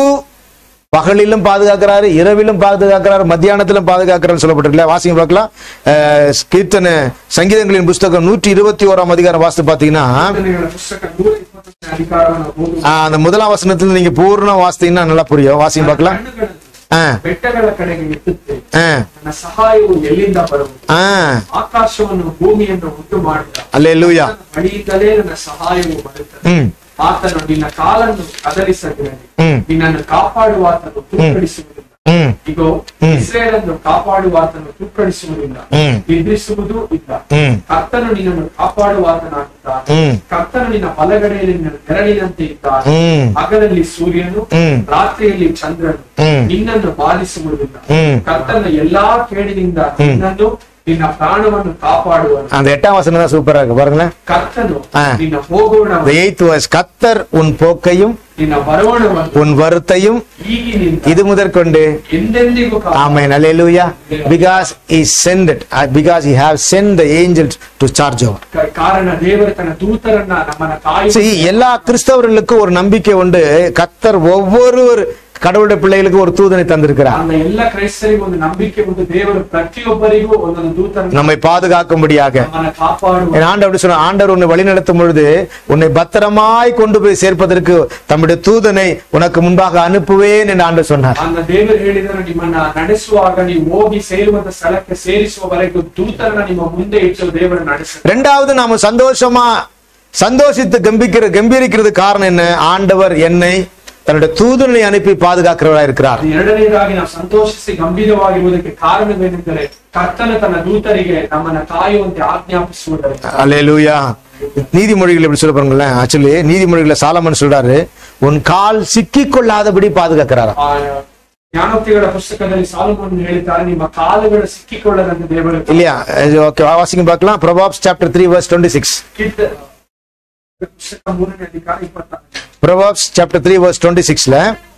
S1: பகலிலும் பாதுகாக்கிறாரு இரவிலும் பாதுகாக்கிறாரு மத்தியானத்திலும் பாதுகாக்கிறாரு சொல்லப்பட்டிருக்கல வாசிங்க பார்க்கலாம் அஹ், கீர்த்தனை சங்கீதங்களின் புஸ்தகம் நூற்றி இருபத்தி ஓராம் அதிகாரம் வாசித்து பாத்தீங்கன்னா
S2: ಕೀರ್ತನೆಗಳ ಪುಸ್ತಕ ನೂರ ಇಪ್ಪತ್ತನೇ ಅಧಿಕಾರವನ್ನು ಓದುವ
S1: ஆஹ், அந்த முதலாம் வசனத்துல நீங்க பூர்ண வாசித்தீங்கன்னா நல்லா புரியும் வாசிங்க பார்க்கலாம்
S2: ಕಣ್ಣುಗಳನ್ನು
S1: ஆஹ்,
S2: ಬೆಟ್ಟಗಳ ಕಡೆಗೆ ಎತ್ತುತ್ತೇವೆ
S1: ஆஹ்,
S2: ನನ್ನ ಸಹಾಯವು ಎಲ್ಲಿಂದ ಬರುವುದು
S1: ஆஹ்.
S2: ಆಕಾಶವನ್ನು ಭೂಮಿಯನ್ನು ಉಂಟು ಮಾಡಿದ
S1: அல்லேலூயா
S2: ಬಳಿಯಿಂದಲೇ ನನ್ನ ಸಹಾಯವು ಬರುತ್ತದೆ
S1: ம்
S2: ಆತನು ನಿನ್ನ ಕಾಲನ್ನು ಕದಲಿಸದಿರಲಿ
S1: ம்
S2: ನಿನ್ನನ್ನು ಕಾಪಾಡುವ ಆತನು ತೂಕಡಿಸುವುದಿಲ್ಲ
S1: ம்
S2: ಇಗೋ ಇಸ್ರೇಲನ್ನು ಕಾಪಾಡುವ ಆತನು ತೂಕಡಿಸುವುದಿಲ್ಲ
S1: ம்
S2: ನಿದ್ರಿಸುವುದೂ ಇಲ್ಲ
S1: ம்
S2: ಕರ್ತನು ನಿನ್ನನ್ನು ಕಾಪಾಡುವ ಆತನಾಗಿದ್ದಾನೆ
S1: ம்
S2: ಕರ್ತನು ನಿನ್ನ ಬಲಗಡೆಯಲ್ಲಿ ನಿನ್ನ ನೆರಳಿನಂತೆ ಇದ್ದಾನೆ
S1: ம்
S2: ಹಗಲಲ್ಲಿ ಸೂರ್ಯನು
S1: ம்
S2: ರಾತ್ರಿಯಲ್ಲಿ ಚಂದ್ರನು
S1: ம்
S2: ನಿನ್ನನ್ನು ಬಾಧಿಸುವುದಿಲ್ಲ
S1: ம்
S2: ಕರ್ತನ ಎಲ್ಲಾ ಕೇಡಿನಿಂದ ನಿನ್ನನ್ನು ನಿನ್ನ ಪ್ರಾಣವನ್ನು ಕಾಪಾಡುವನು
S1: அந்த எட்டாம் வசனம் தான் சூப்பரா இருக்கு பாருங்களேன்
S2: ಕರ್ತನು
S1: ஆ.
S2: ನಿನ್ನ ಹೋಗೋಣ
S1: The eighth verse கத்தர் உன் போக்கையும்
S2: ನಿನ್ನ ಬರೋಣವನ್ನು
S1: உன் வருத்தையும்
S2: ಈಗಿನಿಂದ
S1: இது முதற்கொண்டு
S2: ಎಂದೆಂದಿಗೂ ಕಾಪಾಡು.
S1: ஆமென் அல்லேலூயா because he sent it uh, because he have sent the angels to charge over
S2: ಕ- ಕಾರಣ ದೇವರು ತನ್ನ ದೂತರನ್ನ ನಮ್ಮನ್ನ ಕಾಯಿ
S1: See, எல்லா கிறிஸ்தவர்களுக்கும் ஒரு நம்பிக்கை உண்டு கத்தர் ஒவ்வொரு கடவுளுடைய பிள்ளைகளுக்கு ஒரு தூதனை தந்திருக்கிறார்
S2: அந்த ಎಲ್ಲ ಕ್ರೈಸ್ತರಿಗೂ ಒಂದು ನಂಬಿಕೆ ಒಂದು ದೇವರು ಪ್ರತಿಯೊಬ್ಬರಿಗೂ ಒಂದೊಂದು ದೂತನ
S1: நம்மை பாதுகாக்கும்படியாக
S2: ನಮ್ಮನ್ನ ಕಾಪಾಡುವ
S1: என் ஆண்டவர் அப்படி சொன்ன ஆண்டவர் உன்னை வழிநடத்தும் பொழுது உன்னை பத்திரமாய் கொண்டு போய் சேர்ப்பதற்கு தம்முடைய தூதனை உனக்கு முன்பாக அனுப்புவேன் என்று ஆண்டவர் சொன்னார்
S2: அந்த ದೇವರು ಹೇಳಿದರೆ ನಿಮ್ಮನ್ನ ನಡೆಸುವಾಗ ನೀವು ಹೋಗಿ ಸೇರುವಂತ ಸ್ಥಳಕ್ಕೆ ಸೇರಿಸುವವರೆಗೂ ದೂತರನ್ನ ನಿಮ್ಮ ಮುಂದೆ ಇಟ್ಟು ದೇವರು ನಡೆಸ
S1: ரெண்டாவது நாம சந்தோஷமா சந்தோஷித்து கம்பிக்கிற கம்பீரிக்கிறது காரணம் என்ன ஆண்டவர் என்னை தன்னுடைய தூதனை அனுப்பி பாதுகாக்கிறவரா இருக்கிறார்
S2: ಎರಡನೇದಾಗಿ ನಾವು ಸಂತೋಷಿಸಿ ಗಂಭೀರವಾಗಿರುವುದಕ್ಕೆ ಕಾರಣವೇನೆಂದರೆ ಕರ್ತನ ತನ್ನ ದೂತರಿಗೆ ನಮ್ಮನ್ನ ಕಾಯುವಂತೆ ಆಜ್ಞಾಪಿಸುವುದರಿಂದ
S1: அல்லேலூயா நீதிமொழிகள் எப்படி சொல்ல பாருங்களேன் ஆக்சுவலி நீதிமொழிகளை சாலமன் சொல்றாரு உன் கால் சிக்கிக் கொள்ளாதபடி பாதுகாக்கிறாரா
S2: ಆ ಜ್ಞಾನೋಕ್ತಿಗಳ ಪುಸ್ತಕದಲ್ಲಿ ಸಾಲುಮನ್ ಹೇಳಿದ್ದಾರೆ ನಿಮ್ಮ ಕಾಲುಗಳು ಸಿಕ್ಕಿಕೊಳ್ಳದಂತೆ ದೇವರು
S1: இல்லையா ஓகே வாசிங்க பார்க்கலாம் Proverbs chapter three verse twenty six
S2: ಕಿತ್ತ ಪುಸ್ತಕ ಮೂರನೇ ಅಧಿಕಾರ ಇಪ್ಪತ್ತಾರು
S1: Proverbs chapter three verse twenty சிக்ஸ்ல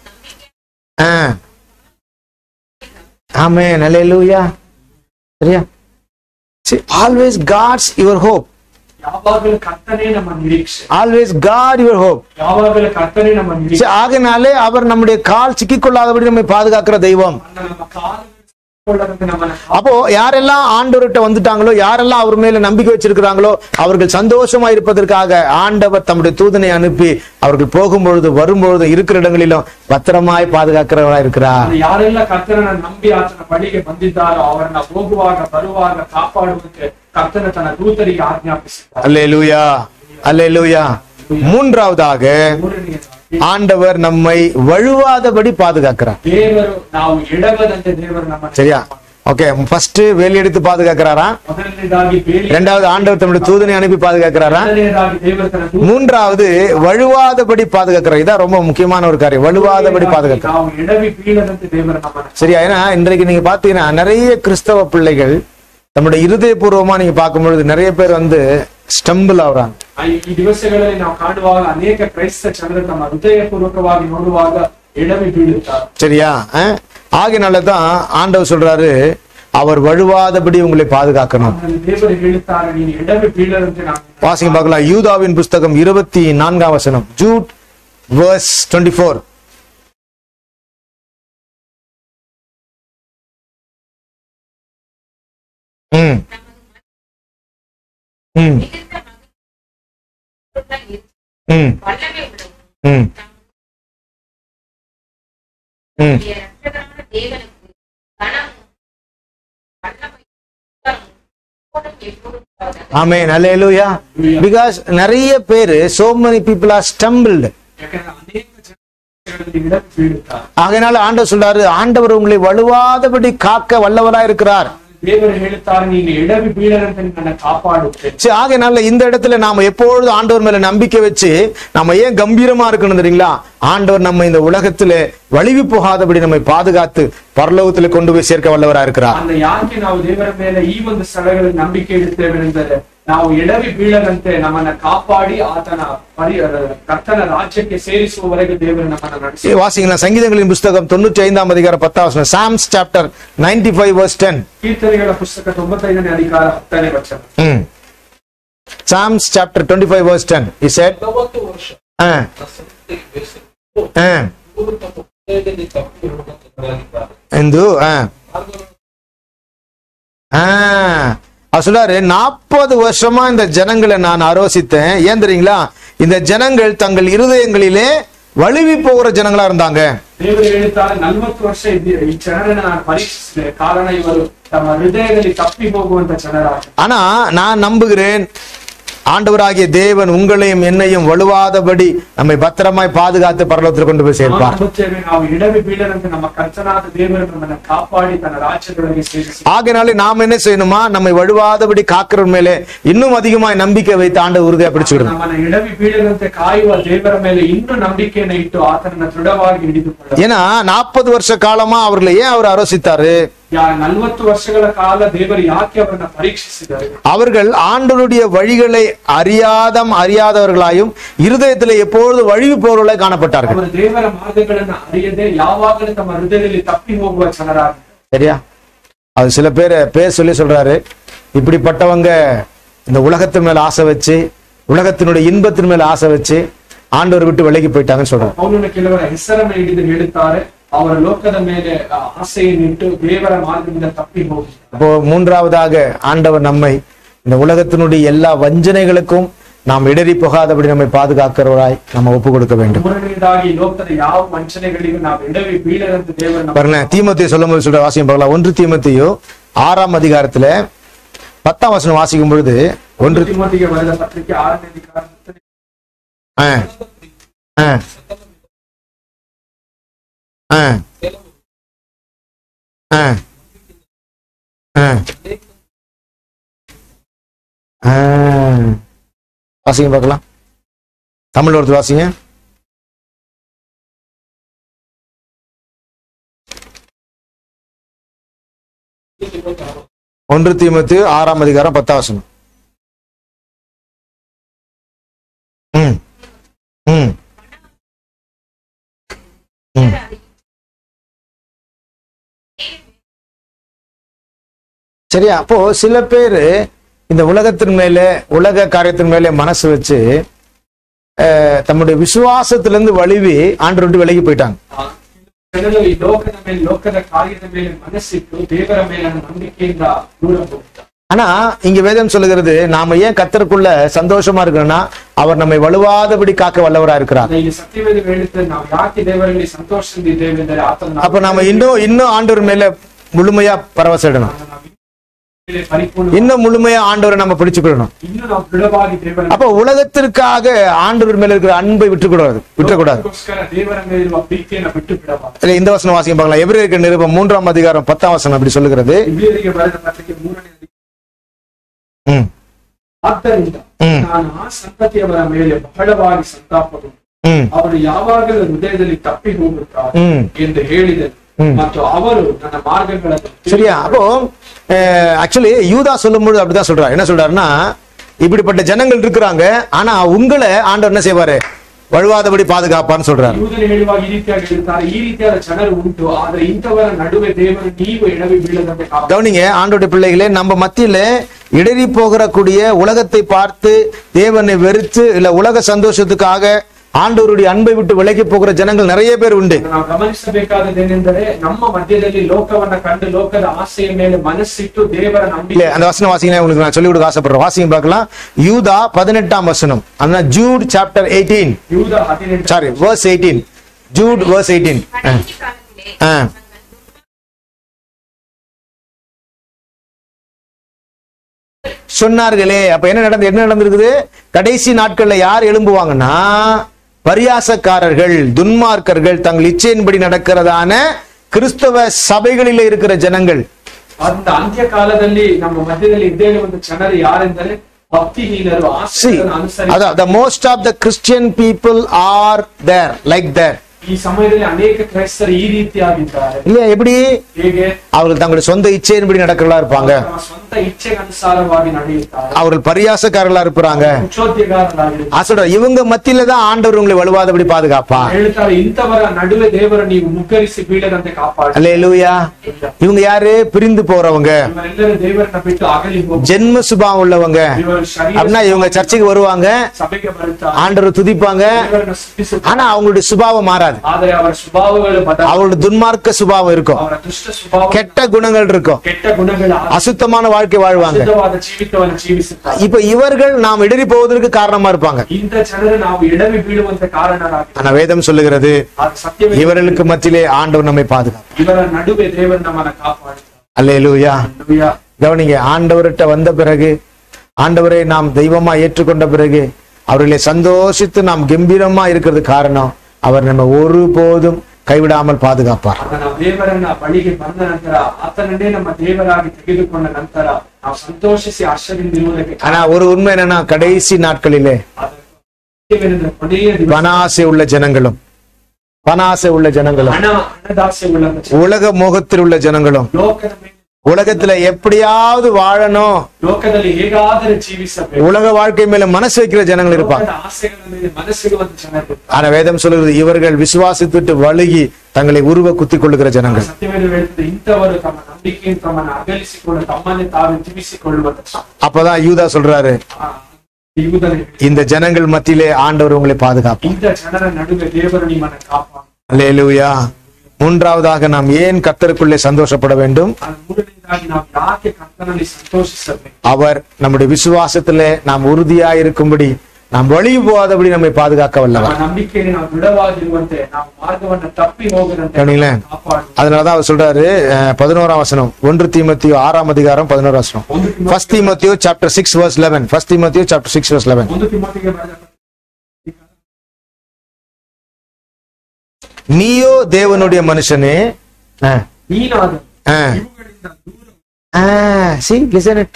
S1: ஆமே அல்லேலூயா சரியா ஆல்வேஸ் காட்ஸ் யுவர் ஹோப்
S2: ಯಾವಾಗಲೂ ಕರ್ತನೆ ನಮ್ಮ ನಿರೀಕ್ಷೆ
S1: ஆல்வேஸ் காட் யுவர் ஹோப்
S2: ಯಾವಾಗಲೂ ಕರ್ತನೆ ನಮ್ಮ ನಿರೀಕ್ಷೆ
S1: ஆகினாலே அவர் நம்முடைய கால் சிக்கிக்கொள்ளாதபடி நம்மை பாதுகாக்கிற தெய்வம்
S2: ನಮ್ಮ ಕಾಲು ಸಿಕ್ಕಿಕೊಳ್ಳದಂತೆ ನಮ್ಮನ್ನ ಕಾಪಾಡುವ
S1: அப்போ யாரெல்லாம் ஆண்டவர்கிட்ட வந்துட்டாங்களோ யாரெல்லாம் அவர் மேல நம்பிக்கை வச்சிருக்கிறாங்களோ அவர்கள் சந்தோஷமா இருப்பதற்காக ஆண்டவர் தம்முடைய தூதனை அனுப்பி அவர்கள் போகும்பொழுது வரும்பொழுது இருக்கிற இடங்களிலும் பத்திரமாய் பாதுகாக்கிறவரா இருக்கிறார்
S2: ಯಾರೆಲ್ಲ ಕರ್ತನನ್ನ ನಂಬಿ ಆತನ ಬಳಿಗೆ ಬಂದಿದ್ದಾರೋ ಅವರನ್ನ ಹೋಗುವಾಗ ಬರುವಾಗ ಕಾಪಾಡುವಂತೆ ಕರ್ತನ ತನ್ನ ದೂತರಿಗೆ ಆಜ್ಞಾಪಿಸಿದ್ದಾರೆ
S1: அல்லேலூயா அல்லேலூயா மூன்றாவதாக
S2: ಮೂರನೆಯದಾಗಿ
S1: ஆண்டவர் நம்மை வழுவாதபடி பாதுகாக்கிறார்
S2: ದೇವರು ನಾವು ಎಡಗದಂತೆ ದೇವರು ನಮ್ಮನ್ನು
S1: சரியா ஓகே ஃபர்ஸ்ட் வேலி எடுத்து பாதுகாக்கிறாரா
S2: ಮೊದಲನೇದಾಗಿ ಬೇಲಿ
S1: இரண்டாவது ஆண்டவர் தம்முடைய தூதனை அனுப்பி பாதுகாக்கிறாரா
S2: ಎರಡನೇದಾಗಿ ದೇವರ ತನ್ನ ದೂತ
S1: மூன்றாவது வழுவாதபடி பாதுகாக்கிறார் இதான் ரொம்ப முக்கியமான ஒரு காரியம் வழுவாதபடி பாதுகாக்கிறார்
S2: ನಾವು ಎಡವಿ ಬೀಳದಂತೆ ದೇವರು ನಮ್ಮನ್ನು
S1: சரியா ஏன்னா இன்றைக்கு நீங்க பாத்தீங்கன்னா நிறைய கிறிஸ்தவ பிள்ளைகள் நம்முடைய இருதயபூர்வமா நீங்க பார்க்கும் பொழுது நிறைய பேர் வந்து ஸ்டம்பிள் ஆகுறாங்க
S2: ಆ ಈ ಈ ದಿವಸಗಳಲ್ಲಿ ನಾವು ಕಾಣುವಾಗ ಅನೇಕ ಕ್ರೈಸ್ತ ಜನರು ತಮ್ಮ ಹೃದಯಪೂರ್ವಕವಾಗಿ ನೋಡುವಾಗ ಎಡವಿ ಬೀಳುತ್ತಾರೆ
S1: சரியா அஹ்? ஆகையினாலதான் ஆண்டவர் சொல்றாரு அவர் வழுவாதபடி உங்களை பாதுகாக்கணும்
S2: ಅದರಲ್ಲಿ ದೇವರು ಹೇಳುತ್ತಾರೆ ನೀನು ಎಡವಿ ಬೀಳದಂತೆ ನಾವು
S1: வாசிங்க பார்க்கலாம் யூதாவின் புஸ்தகம் இருபத்தி நான்காம் வசனம் ஜூட் வேர்ஸ் டுவெண்ட்டி ஃபோர் ம் ம்
S4: மிகுந்த மகிழ்ச்சியுடன் இரு.
S1: ம்
S4: வல்லமை உள்ளவரும்
S1: ம் ம்
S4: நம்முடைய இரட்சகரான தேவனுக்கு கனமும் வல்லமையும் உத்தரமும் எப்போதும் எப்போதும் உண்டாவதாக.
S1: ஆமென் அல்லேலூயா பிகாஸ் நிறைய பேரு so many people are stumbled
S2: ಯಾಕಂದ್ರೆ ಅನೇಕ ಜನರಲ್ಲಿ ಎಡವಿ ಬೀಳುತ್ತಾರೆ
S1: ஆகையினால ஆண்டவர் சொல்றாரு ஆண்டவர் உங்களை வலுவாதபடி காக்க வல்லவரா இருக்கிறார்
S2: ದೇವರು ಹೇಳುತ್ತಾರೆ ನೀನು ಎಡವಿ ಬೀಳದಂತೆ ನಿನ್ನನ್ನು ಕಾಪಾಡುತ್ತೇನೆ
S1: சரி ஆகையினால இந்த இடத்துல நாம எப்பொழுது ஆண்டவர் மேல நம்பிக்கை வச்சு நம்ம ஏன் கம்பீரமா இருக்கணும் தெரியுங்களா ஆண்டவர் நம்ம இந்த உலகத்துல வலிவு போகாதபடி நம்மை பாதுகாத்து பரலோகத்துல கொண்டு போய் சேர்க்க வல்லவரா இருக்கிறார்
S2: ಅಂದ್ರೆ ಯಾಕೆ ನಾವು ದೇವರ ಮೇಲೆ ಈ ಒಂದು ಸ್ಥಳಗಳಲ್ಲಿ ನಂಬಿಕೆ ಇಡುತ್ತೇವೆ ಎಂದರೆ ನಾವು ಎಡವಿ ಬೀಳದಂತೆ ನಮ್ಮನ್ನ ಕಾಪಾಡಿ ಆತನ ಪರಿ ಕರ್ತನ ರಾಜ್ಯಕ್ಕೆ ಸೇರಿಸುವವರೆಗೆ ದೇವರು ನಮ್ಮನ್ನ ನಡೆಸಿ
S1: சரி, வாசிங்களா சங்கீதங்களின் புஸ்தகம் தொண்ணூற்றி ஐந்தாம் அதிகாரம் பத்தாம் வசனம் Psalms chapter ninety five verse ten
S2: ಕೀರ್ತನೆಗಳ ಪುಸ್ತಕ ತೊಂಬತ್ತೈದನೇ ಅಧಿಕಾರ ಹತ್ತನೇ ವಚನ
S1: Psalms chapter twenty five verse ten is said
S3: ನಲವತ್ತು ವರ್ಷ ಸಂತೆಗೆ ಬೇಸತ್ತು ಇವರು ತಮ್ಮ ಹೃದಯದಲ್ಲಿ ತಪ್ಪಿರುವ ಜನರಾಗಿದ್ದಾರೆ
S1: இந்து ஆ
S3: ಮಾರ್ಗವನ್ನು
S1: ஆ. அவர் சொல்றாரு நாற்பது வருஷமா இந்த ஜனங்களை நான் ஆரோசித்தேன் ஏன் தெரியுங்களா இந்த ஜனங்கள் தங்கள் இருதயங்களிலே வழுவி போகிற ஜனங்களா இருந்தாங்க
S2: ದೇವರು ಹೇಳುತ್ತಾರೆ ನಲ್ವತ್ತು ವರ್ಷ ಇದ್ದಿ- ಈ ಜನರನ್ನ ನಾನು ಪರೀಕ್ಷಿಸಿದೆ ಕಾರಣ ಇವರು ತಮ್ಮ ಹೃದಯದಲ್ಲಿ ತಪ್ಪಿ ಹೋಗುವಂತ ಜನರಾಗಿ
S1: ஆனா நான் நம்புகிறேன் ஆண்டவராகிய தேவன் உங்களையும் என்னையும் வலுவாதபடி நம்மை பத்திரமாய் பாதுகாத்து பரலோகத்தில் கொண்டு போய்
S2: ನಾವು
S1: சேர்ப்பார்
S2: ನಂಬುತ್ತೇವೆ ನಾವು ಎಡವಿ ಬೀಳದಂತೆ ನಮ್ಮ ಕರ್ತನಾದ ದೇವರು ನಮ್ಮನ್ನ ಕಾಪಾಡಿ ತನ್ನ ರಾಜ್ಯದೊಳಗೆ ಸೇರಿಸಿ
S1: ஆகையினாலே நாம் என்ன செய்யணுமா நம்மை வலுவாதபடி காக்கிற மேலே இன்னும் அதிகமாய் நம்பிக்கை வைத்து ஆண்டு உறுதியா பிடிச்சுக்கிடணும்
S2: ನಮ್ಮನ್ನ ಎಡವಿ ಬೀಳದಂತೆ ಕಾಯುವ ದೇವರ ಮೇಲೆ ಇನ್ನೂ ನಂಬಿಕೆಯನ್ನು ಇಟ್ಟು ಆತನನ್ನ ದೃಢವಾಗಿ ಹಿಡಿದುಕೊಳ್ಳ
S1: ஏன்னா நாற்பது வருஷ காலமா அவர்களை ஏன் அவர் ஆரோசித்தாரு
S2: ಯಾ ನಲ್ವತ್ತು ವರ್ಷಗಳ ಕಾಲ ದೇವರು ಯಾಕೆ ಅವರನ್ನ ಪರೀಕ್ಷಿಸಿದ್ದಾರೆ
S1: அவர்கள் ஆண்டவருடைய வழிகளை அறியாதம் அறியாதவர்களாயும் இருதயத்தில் எப்பொழுது வழிவு போர்வர்களாய் காணப்பட்டார்கள்
S2: ಅವರು ದೇವರ ಮಾರ್ಗಗಳನ್ನ ಅರಿಯದೆ ಯಾವಾಗಲೂ ತಮ್ಮ ಹೃದಯದಲ್ಲಿ ತಪ್ಪಿ ಹೋಗುವ ಜನರಾಗಿ
S1: சரியா அது சில பேர் பேர் சொல்லி சொல்றாரு இப்படிப்பட்டவங்க இந்த உலகத்தின் மேல ஆசை வச்சு உலகத்தினுடைய இன்பத்தின் மேல ஆசை வச்சு ஆண்டவர் விட்டு விலகி போயிட்டாங்கன்னு சொல்றாரு
S2: ಪೌಲನ ಕೆಲವರ ಹೆಸರನ್ನ ಹಿಡಿದು ಹೇಳುತ್ತಾರೆ ಅವರ ಲೋಕದ ಮೇಲೆ ಆ, ಆಸೆಯನ್ನಿಟ್ಟು ದೇವರ ಮಾರ್ಗದಿಂದ ತಪ್ಪಿ ಹೋಗಿದ್ದಾರೆ
S1: அப்போ மூன்றாவதாக ஆண்டவர் நம்மை இந்த உலகத்தினுடைய எல்லா வஞ்சனைகளுக்கும் நாம் இடறி போகாதபடி நம்மை பாதுகாக்கிறவராய் நம்ம ஒப்பு கொடுக்க வேண்டும்
S2: ಮೂರನೆಯದಾಗಿ ಈ ಲೋಕದ ಯಾವ ವಂಚನೆಗಳಿಗೂ ನಾವು ಎಡವಿ ಬೀಳದಂತೆ ದೇವರ ನಮ್ಮ
S1: பாருங்க தீமத்தையோ சொல்லும் போது சொல்ற வாசியம் பார்க்கலாம் ஒன்று தீமத்தையோ ஆறாம் அதிகாரத்துல பத்தாம் வசனம் வாசிக்கும் பொழுது ஒன்று
S2: ತಿಮೋತಿಗೆ ಬರೆದ ಪತ್ರಿಕೆ ಆರನೇ ಅಧಿಕಾರ
S1: ஆ, ஆ, ஆ, ஆ, ஆ, ஆ. வாசிங்க பார்க்கலாம் தமிழ் ஒருத்தர் வாசிங்க ஒன்று தீமத்து ஆறாம் அதிகாரம் பத்தாம் வசனம் ம் ம் ம் சரியா அப்போ சில பேரு இந்த உலகத்தின் மேலே உலக காரியத்தின் மேலே மனசு வச்சு அஹ், தம்முடைய விசுவாசத்திலிருந்து வலிவி ஆண்டு விட்டு விலகி போயிட்டாங்க
S2: ಜನರು ಈ ಲೋಕದ ಮೇಲೆ ಲೋಕದ ಕಾರ್ಯದ ಮೇಲೆ ಮನಸ್ಸಿಟ್ಟು ದೇವರ ಮೇಲೆ ನಂಬಿಕೆಯಿಂದ ದೂರ ಹೋಗ್ತಾರೆ
S1: ஆனா இங்க வேதம் சொல்லுகிறது நாம ஏன் கத்தருக்குள்ள சந்தோஷமா இருக்கிறோம்னா அவர் நம்மை வலுவாதபடி காக்க வல்லவரா இருக்கிறார்
S2: ಆದ್ರೆ ಇಲ್ಲಿ ಸತ್ಯವೇದ ಹೇಳುತ್ತದೆ ನಾವು ಯಾಕೆ ದೇವರಲ್ಲಿ ಸಂತೋಷದಿಂದ ಇದ್ದೇವೆ ಎಂದರೆ ಆತನ
S1: அப்ப நாம இன்னும் இன்னும் ஆண்டவர் மேல முழுமையா பரவசிடணும்
S2: ಪರಿಪೂರ್ಣ
S1: இன்னும் முழுமையா ஆண்டவரை நம்ம பிடிச்சுக்கிடணும்
S2: ಇನ್ನು ನಾವು ದೃಢವಾಗಿ ದೇವರ
S1: அப்ப உலகத்திற்காக ஆண்டவர் மேல இருக்கிற அன்பை விட்டுக்கூடாது விட்டுக்கூடாது
S2: ಲೋಕಕ್ಕೋಸ್ಕರ ದೇವರ ಮೇಲಿರುವ ಪ್ರೀತಿಯನ್ನು ಬಿಟ್ಟು ಬಿಡಬಾರದು
S1: இல்ல இந்த வசனம் வாசிக்க பார்க்கலாம் எபிரேயருக்கு நிருபம் மூன்றாம் அதிகாரம் பத்தாம் வசனம் அப்படி சொல்லுகிறது
S2: ಇಬ್ರಿಯರಿಗೆ ಬರೆದ ಪತ್ರಿಕೆ ಮೂರನೇ ಅಧಿಕಾರ.
S1: ம்
S2: ಆದ್ದರಿಂದ
S1: ಹ್ಮ್.
S2: ನಾನು ಆ ಸಂತತಿಯವರ ಮೇಲೆ ಬಹಳವಾಗಿ ಸಂತಾಪಗೊಂಡು
S1: ம்
S2: ಅವರು ಯಾವಾಗಲೂ ಹೃದಯದಲ್ಲಿ ತಪ್ಪಿ ಹೋಗುತ್ತಾರೆ
S1: ம்
S2: ಎಂದು ಹೇಳಿದರು
S1: ಹ್ಮ್.
S2: ಮತ್ತು ಅವರು ನನ್ನ ಮಾರ್ಗಗಳನ್ನು
S1: சரியா அப்போ ஆக்சுவலி யூதா சொல்லும்போது அப்படிதான் சொல்றாரு என்ன சொல்றாருன்னா இப்படிப்பட்ட ஜனங்கள் இருக்கிறாங்க ஆனா உங்களை ஆண்டவர் என்ன செய்வாரு வழுவாதபடி பாதுகாப்பான்னு சொல்றாரு
S2: ಯೂದನು ಹೇಳುವಾಗ ಈ ರೀತಿಯಾಗಿ ಹೇಳ್ತಾರೆ ಈ ರೀತಿಯಾದ ಜನರು ಉಂಟು ಆದ್ರೆ ಇಂಥವರ ನಡುವೆ ದೇವರು ನೀವು ಎಡವಿ ಬೀಳದಂತೆ ಕಾಪಾಡಿ.
S1: கவனிங்க ஆண்டோட பிள்ளைகளே நம்ம மத்தியில இடறி போகிற கூடிய உலகத்தை பார்த்து தேவனை வெறுத்து இல்ல உலக சந்தோஷத்துக்காக ஆண்டவருடைய அன்பை விட்டு விலகி போகிற ஜனங்கள் நிறைய பேர் உண்டு
S2: ನಾವು ಗಮನಿಸಬೇಕಾದದ್ದೇನೆಂದರೆ ನಮ್ಮ ಮಧ್ಯದಲ್ಲಿ ಲೋಕವನ್ನ ಕಂಡು ಲೋಕದ ಆಸೆಯ ಮೇಲೆ ಮನಸ್ಸಿಟ್ಟು ದೇವರ
S1: இல்ல
S2: ನಂಬಿಕೆ
S1: அந்த வசனம் வாசிங்க உங்களுக்கு நான் சொல்லிக் கொடுக்க ஆசைப்படுறேன் வாசிங்க பார்க்கலாம் யூதா பதினெட்டாம் வசனம் அந்த ஜூட் சாப்டர் எயிட்டீன்
S2: ಯೂದ ಹದಿನೆಂಟು
S1: sorry verse eighteen Jude verse eighteen
S4: கடைசி காலத்திலே
S1: ஆ.
S4: தங்கள்
S1: சொன்னார்களே அப்ப என்ன நடந்து என்ன நடந்திருக்குது கடைசி நாட்கள்ல யார் எழும்புவாங்கன்னா பரியாசக்காரர்கள் துன்மார்க்கர்கள் தங்கள் இச்சையின்படி நடக்கிறதான கிறிஸ்தவ சபைகளில் இருக்கிற ஜனங்கள்
S2: ಅಂತ ಅಂತ್ಯ ಕಾಲದಲ್ಲಿ ನಮ್ಮ ಮಧ್ಯದಲ್ಲಿ ಇದ್ದೇ ಒಂದು ಜನರು ಯಾರೆಂದರೆ ಭಕ್ತಿಹೀನರು
S1: See,
S2: ಆಸೆಗಳನ್ನು ಅನುಸರಿಸಿ
S1: அதான் the most of the Christian people are there like that
S2: ಈ ಸಮಯದಲ್ಲಿ ಅನೇಕ ಕ್ರೈಸ್ತರು ಈ ರೀತಿಯಾಗಿದ್ದಾರೆ
S1: இல்லையா எப்படி
S2: ಹೇಗೆ
S1: அவர்கள் தங்களுடைய சொந்த இச்சையின்படி நடக்கிறதா இருப்பாங்க
S2: ತಮ್ಮ ಸ್ವಂತ ಇಚ್ಛೆಗೆ ಅನುಸಾರವಾಗಿ ನಡೆಯುತ್ತಾರೆ
S1: அவர்கள் பரியாசக்காரர்களா இருப்பாங்க
S2: ಕುಚೋದ್ಯಗಾರರಾಗಿರುತ್ತಾರೆ
S1: நான் சொல்றேன் இவங்க மத்தியில தான் ஆண்டவர் உங்களை வலுவாதபடி பாதுகாப்பா
S2: ಹೇಳ್ತಾರೆ ಇಂಥವರ ನಡುವೆ ದೇವರು ನೀವು ಮುಗ್ಗರಿಸಿ ಬೀಳದಂತೆ ಕಾಪಾಡಿ
S1: அல்லேலூயா இவங்க யாரு பிரிந்து போறவங்க
S2: ಇವರೆಲ್ಲರೂ ದೇವರನ್ನ ಬಿಟ್ಟು ಅಗಲಿ ಹೋಗಿ
S1: ஜென்ம சுபாவம் உள்ளவங்க
S2: ಇವರು
S1: அப்படின்னா இவங்க
S2: ಶರೀರ
S1: சர்ச்சைக்கு வருவாங்க
S2: ಸಭೆಗೆ ಬರುತ್ತಾರೆ
S1: ஆண்டவர் துதிப்பாங்க
S2: ದೇವರನ್ನ ಸ್ತುತಿಸುತ್ತಾರೆ
S1: ஆனா அவங்களுடைய சுபாவம் மாறாது
S2: ಆದರೆ ಅವರ ಸ್ವಭಾವಗಳು ಬದಲ
S1: அவங்களோட துன்மார்க்க சுபாவம் இருக்கும்
S2: ಅವರ ದುಷ್ಟ ಸ್ವಭಾವ
S1: கெட்ட குணங்கள் இருக்கும்
S2: ಕೆಟ್ಟ ಗುಣಗಳ
S1: அசுத்தமான வாழ்க்கை வாழ்வாங்க
S2: ಅಶುದ್ಧವಾದ ಜೀವಿತವನ್ನು ಜೀವಿಸುತ್ತಾರೆ
S1: இப்ப இவர்கள் நாம் இடறி போவதற்கு காரணமா இருப்பாங்க
S2: ಇಂಥ ಜನರು ನಾವು ಎಡವಿ ಬೀಳುವಂತ ಕಾರಣರಾಗಿ
S1: ஆனா வேதம் சொல்லுகிறது
S2: ಅದು ಸತ್ಯವೇ
S1: இவர்களுக்கு மத்தியிலே ஆண்டவர் நம்மை பாதுகாப்பு
S2: ಇವರ ನಡುವೆ ದೇವರು ನಮ್ಮನ್ನ ಕಾಪಾಡುತ್ತಾರೆ
S1: அல்லேலூயா
S2: Hallelujah.
S1: கவனிங்க ஆண்டவர்கிட்ட வந்த பிறகு ஆண்டவரை நாம் தெய்வமா ஏற்றுக்கொண்ட பிறகு அவர்களை சந்தோஷித்து நாம் கம்பீரமா இருக்கிறது காரணம் அவர் நம்ம ஒருபோதும் கைவிடாமல் பாதுகாப்பார்
S2: ಆಗ ನಾವು ದೇವರನ್ನ ಬಳಿಗೆ ಬಂದ ನಂತರ ಆತನನ್ನೇ ನಮ್ಮ ದೇವರಾಗಿ ತೆಗೆದುಕೊಂಡ ನಂತರ ನಾವು ಸಂತೋಷಿಸಿ ಹರ್ಷದಿಂದ ಇರುವುದಕ್ಕೆ
S1: ஆனா ஒரு உண்மை என்னன்னா கடைசி நாட்களிலே
S2: ಕಾರಣವೇನೆಂದರೆ ಕೊನೆಯ ದಿವಸ
S1: பணாசை உள்ள ஜனங்களும் பணாசை உள்ள ஜனங்களும்
S2: ಹಣ ಹಣದಾಸೆ ಉಳ್ಳಂತ ಜನ,
S1: உலக மோகத்தில் உள்ள ஜனங்களும்
S2: ಲೋಕದ ಮೇಲೆ
S1: உலகத்துல எப்படியாவது வாழணும்
S2: ಲೋಕದಲ್ಲಿ ಹೇಗಾದರೂ ಜೀವಿಸಬೇಕು
S1: உலக வாழ்க்கை மேல மனசு வைக்கிற ஜனங்கள் இருப்பாங்க
S2: ಲೋಕದ ಆಸೆಗಳ ಮೇಲೆ ಮನಸ್ಸಿರುವಂತ ಜನರು
S1: ஆனா வேதம் சொல்லுகிறது இவர்கள் விசுவாசித்துட்டு வழுகி தங்களை உருவ குத்திக் கொள்ளுகிற ஜனங்கள்
S2: ಸತ್ಯವೇದ ಹೇಳ್ತದೆ ಇಂಥವರು ತಮ್ಮ ನಂಬಿಕೆಯನ್ನು ತಮ್ಮನ್ನು ಅಗಲಿಸಿಕೊಂಡು ತಮ್ಮನ್ನೇ ತಾವು ಜೀವಿಸಿಕೊಳ್ಳುವಂತ
S1: அப்பதான் யூதா சொல்றாரு
S2: ಆ ಯೂದನ
S1: இந்த ஜனங்கள் மத்தியிலே ஆண்டவர் உங்களை பாதுகாப்பார்
S2: ಇಂಥ ಜನರ ನಡುವೆ ದೇವರು ನಿಮ್ಮನ್ನ ಕಾಪಾಡ
S1: அல்லேலூயா மூன்றாவதாக நாம் ஏன் கத்தருக்குள்ளே சந்தோஷப்பட வேண்டும்
S2: ಅದು ಮೂರನೇದಾಗಿ ನಾವು ಯಾಕೆ ಕರ್ತನಲ್ಲಿ ಸಂತೋಷಿಸಬೇಕು
S1: அவர் நம்முடைய விசுவாசத்திலே நாம் உறுதியாய் இருக்கும்படி நாம் வழி போகாதபடி நம்மை பாதுகாக்க
S2: ನಮ್ಮ
S1: வல்லவர்
S2: ನಂಬಿಕೆಯಲ್ಲಿ ನಾವು ದೃಢವಾಗಿರುವಂತೆ ನಾವು ಮಾರ್ಗವನ್ನ ತಪ್ಪಿ ಹೋಗದಂತೆ
S1: கவனிங்களேன்.
S2: ಕಾಪಾಡು
S1: அதனாலதான் அவர் சொல்றாரு அஹ், பதினோராம் வசனம் ஒன்று தீமத்தியோ ஆறாம் அதிகாரம் பதினோரு வசனம்
S2: ಒಂದು ತಿಮೋಥೆ-
S1: ஃபர்ஸ்ட் தீமத்தியோ chapter six verse eleven first தீமத்தியோ சாப்டர் சிக்ஸ் வர்ஸ் லெவன்
S2: ಒಂದು ತಿಮೋತಿಗೆ ಬರೆದ
S1: நீயோ தேவனுடைய மனுஷனே அஹ்,
S2: ನೀನಾದ
S1: அஹ்,
S2: ಇವುಗಳಿಂದ ದೂರ
S1: அஹ், see listen it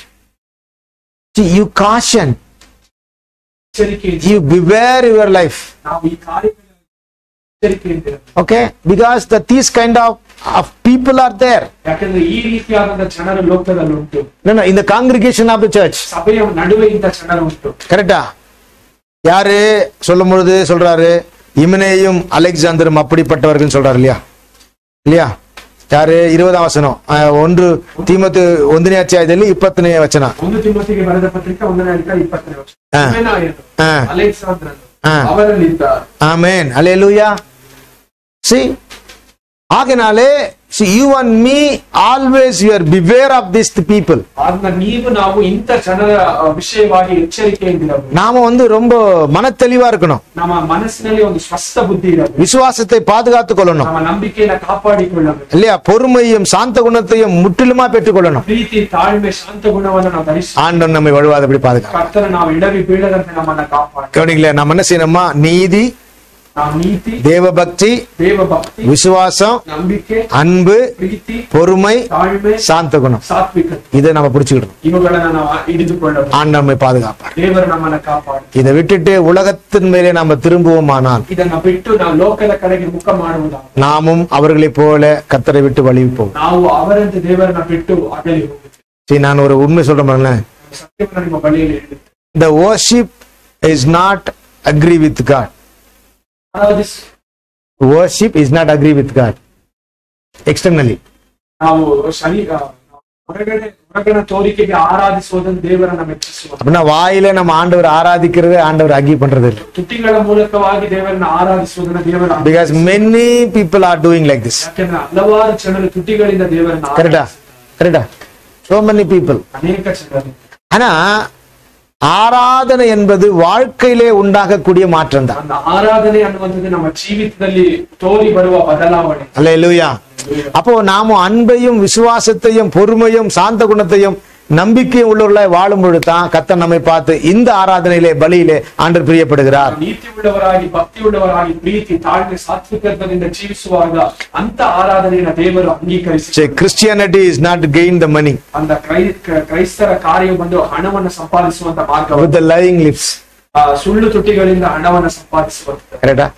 S1: See, you caution
S2: ಎಚ್ಚರಿಕೆಯಿಂದ
S1: you beware your life
S2: ನಾವು ಈ ಕಾರ್ಯಗಳ ಎಚ್ಚರಿಕೆಯಿಂದ
S1: okay because that these kind of of people are there
S2: ಯಾಕಂದ್ರೆ ಈ ರೀತಿಯಾದಂತ ಜನರು ಲೋಕದಲ್ಲಿ ಉಂಟು
S1: no no in the congregation of the church
S2: ಸಭೆಯ ನಡುವೆ ಇಂಥ ಜನರು ಉಂಟು
S1: கரெக்டா யாரு சொல்லும் பொழுது சொல்றாரு இமனேயும் அலெக்சாந்தரும் அப்படிப்பட்டவர்கள் சொல்றாரு இல்லையா இல்லையா ಯಾರು இருபதாம் ವಚನ ಆ, ಒಂದು ತೀಮತ್ತು ಒಂದನೇ ಅಧ್ಯಾಯದಲ್ಲಿ ಇಪ್ಪತ್ತನೇ ವಚನ
S2: ಒಂದು ತಿಮ್ಮತಿಗೆ ಬರೆದ ಪತ್ರಿಕೆ ಒಂದನೇ ಅಧಿಕಾರ ಇಪ್ಪತ್ತನೇ ವರ್ಷ
S1: ಹಾ.
S2: ಹಿಮೆನಾಯನು,
S1: ಹಾ.
S2: ಅಲೆಕ್ಸಾಂದ್ರನು
S1: ಹಾ.
S2: ಅವರಲ್ಲಿದ್ದ
S1: ಆಮೇನ್ ಅಲ್ಲೇಲೂಯಾ ಸಿ ಹಾಗೆನಾಲೆ see you and me always you are beware of this people
S2: ಆದ್ನ ನೀವು ನಾವು ಇಂಥ ಜನರ ಅ, ವಿಷಯವಾಗಿ ಎಚ್ಚರಿಕೆಯಿಂದಿರಬೇಕು
S1: நாம வந்து ரொம்ப மனத்தெளிவா இருக்கணும்
S2: ನಮ್ಮ ಮನಸ್ಸಿನಲ್ಲಿ ಒಂದು ಸ್ವಸ್ಥ ಬುದ್ಧಿ ಇರಬೇಕು
S1: விசுவாசத்தை பாதுகாத்துக் கொள்ளணும்
S2: ನಮ್ಮ ನಂಬಿಕೆಯನ್ನ ಕಾಪಾಡಿಕೊಳ್ಳಬೇಕು
S1: இல்லையா பொறுமையும் சாந்த குணத்தையும் முற்றிலுமா பெற்றுக்கொள்ளணும்
S2: ಪ್ರೀತಿ ತಾಳ್ಮೆ ಶಾಂತ ಗುಣವನ್ನು ನಾವು ಧರಿಸಿ
S1: ஆண்டவன் நம்மை வழுவாதபடி பாதுகாக்க
S2: ಕರ್ತನ ನಾವು ಇಡವಿ ಬೀಳದಂತೆ ನಮ್ಮನ್ನ ಕಾಪಾಡಿ
S1: கவனிங்களே நம்ம என்ன செய்யணுமா நீதி
S2: ನಾವು ನೀತಿ
S1: தேவபக்தி
S2: ದೇವ ಭಕ್ತಿ
S1: விசுவாசம்
S2: ನಂಬಿಕೆ
S1: அன்பு
S2: ಪ್ರೀತಿ
S1: பொறுமை
S2: ತಾಳ್ಮೆ
S1: சாந்த குணம்
S2: ಸಾತ್ವಿಕತೆ
S1: இதை நம்ம பிடிச்சுக்கிடணும்
S2: ಇವುಗಳನ್ನ ನಾವು ಹಿಡಿದುಕೊಳ್ಳಬೇಕು
S1: ஆண்டவன் நம்மை பாதுகாப்பார்
S2: ದೇವರು ನಮ್ಮನ್ನ ಕಾಪಾಡಿ
S1: இதை விட்டுட்டு உலகத்தின் மேலே நாம திரும்புவோமானால்
S2: ಇದನ್ನ ಬಿಟ್ಟು ನಾವು ಲೋಕದ ಕಡೆಗೆ ಮುಖ ಮಾಡುವುದಾಗ
S1: நாமும் அவர்களைப் போல கத்தரை விட்டு வழிவிப்போம்
S2: ನಾವು ಅವರಂತೆ ದೇವರನ್ನ ಬಿಟ್ಟು ಅಗಲಿ ಹೋಗುತ್ತೇವೆ
S1: சரி நான் ஒரு உண்மை சொல்றேன் பாருங்களேன்
S2: ಸತ್ಯವನ್ನು ನಿಮ್ಮ ಬಳಿಯಲ್ಲಿ ಇಡುತ್ತೆ
S1: the worship is not agree with God.
S2: ಆರಾಧಿಸ್
S1: Worship is not agree with God. Externally.
S2: ನಾವು ಶರೀರ ಹೊರಗಡೆ ಹೊರಗಣ ತೋರಿಕೆಗೆ ಆರಾಧಿಸುವುದನ್ನು ದೇವರನ್ನ ಮೆಚ್ಚಿಸುವ
S1: அப்படின்னா வாயில நம்ம ஆண்டவர் ஆராதிக்கிறது ஆண்டவர் அங்கி பண்றது இல்லை
S2: ತುಟಿಗಳ ಮೂಲಕವಾಗಿ ದೇವರನ್ನ ಆರಾಧಿಸುವುದನ್ನ ದೇವರ
S1: because many people are doing like this
S2: ಯಾಕೆಂದ್ರೆ ಹಲವಾರು ಜನರು ತುಟಿಗಳಿಂದ ದೇವರನ್ನ
S1: கரெக்டா
S2: ಆರಾಧಿಸಿ-
S1: கரெக்டா சோ மெனி பீப்புள்
S2: ಅನೇಕ ಜನರು
S1: ஆனா ஆராதனை என்பது வாழ்க்கையிலே உண்டாகக்கூடிய மாற்றம் தான்
S2: அந்த ஆರಾಧನೆ ಅನ್ನುವಂಥದ್ದು ನಮ್ಮ ಜೀವಿತದಲ್ಲಿ ತೋರಿ ಬರುವ ಬದಲಾವಣೆ
S1: அல்லேலூயா அப்போ நாம அன்பையும் விசுவாசத்தையும் பொறுமையும் சாந்த குணத்தையும் நம்பிக்கையும் உள்ளவர்களாய் வாழும் பொழுது தான் கத்தர் நம்மை பார்த்து இந்த ஆராதனையிலே பலியிலே ஆண்டர் பிரியப்படுகிறார்
S2: ನೀತಿ ಉಳ್ಳವರಾಗಿ ಭಕ್ತಿ ಉಳ್ಳವರಾಗಿ ಪ್ರೀತಿ ತಾಳ್ಮೆ ಸಾತ್ವಿಕತ್ವದಿಂದ ಜೀವಿಸುವಾಗ ಅಂತ ಆರಾಧನೆಯನ್ನ ದೇವರು ಅಂಗೀಕರಿಸಿ
S1: Christianity is not gain the money
S2: ಅಂದ ಕ್ರೈ ಕ- ಕ್ರೈಸ್ತರ ಕಾರ್ಯ ಬಂದು ಹಣವನ್ನು ಸಂಪಾದಿಸುವಂತ ಮಾರ್ಗ
S1: வித் த லைங் லிப்ஸ்
S2: ಸುಳ್ಳು ತುಟಿಗಳಿಂದ ಹಣವನ್ನು ಸಂಪಾದಿಸುವಂತ
S1: கரெக்டா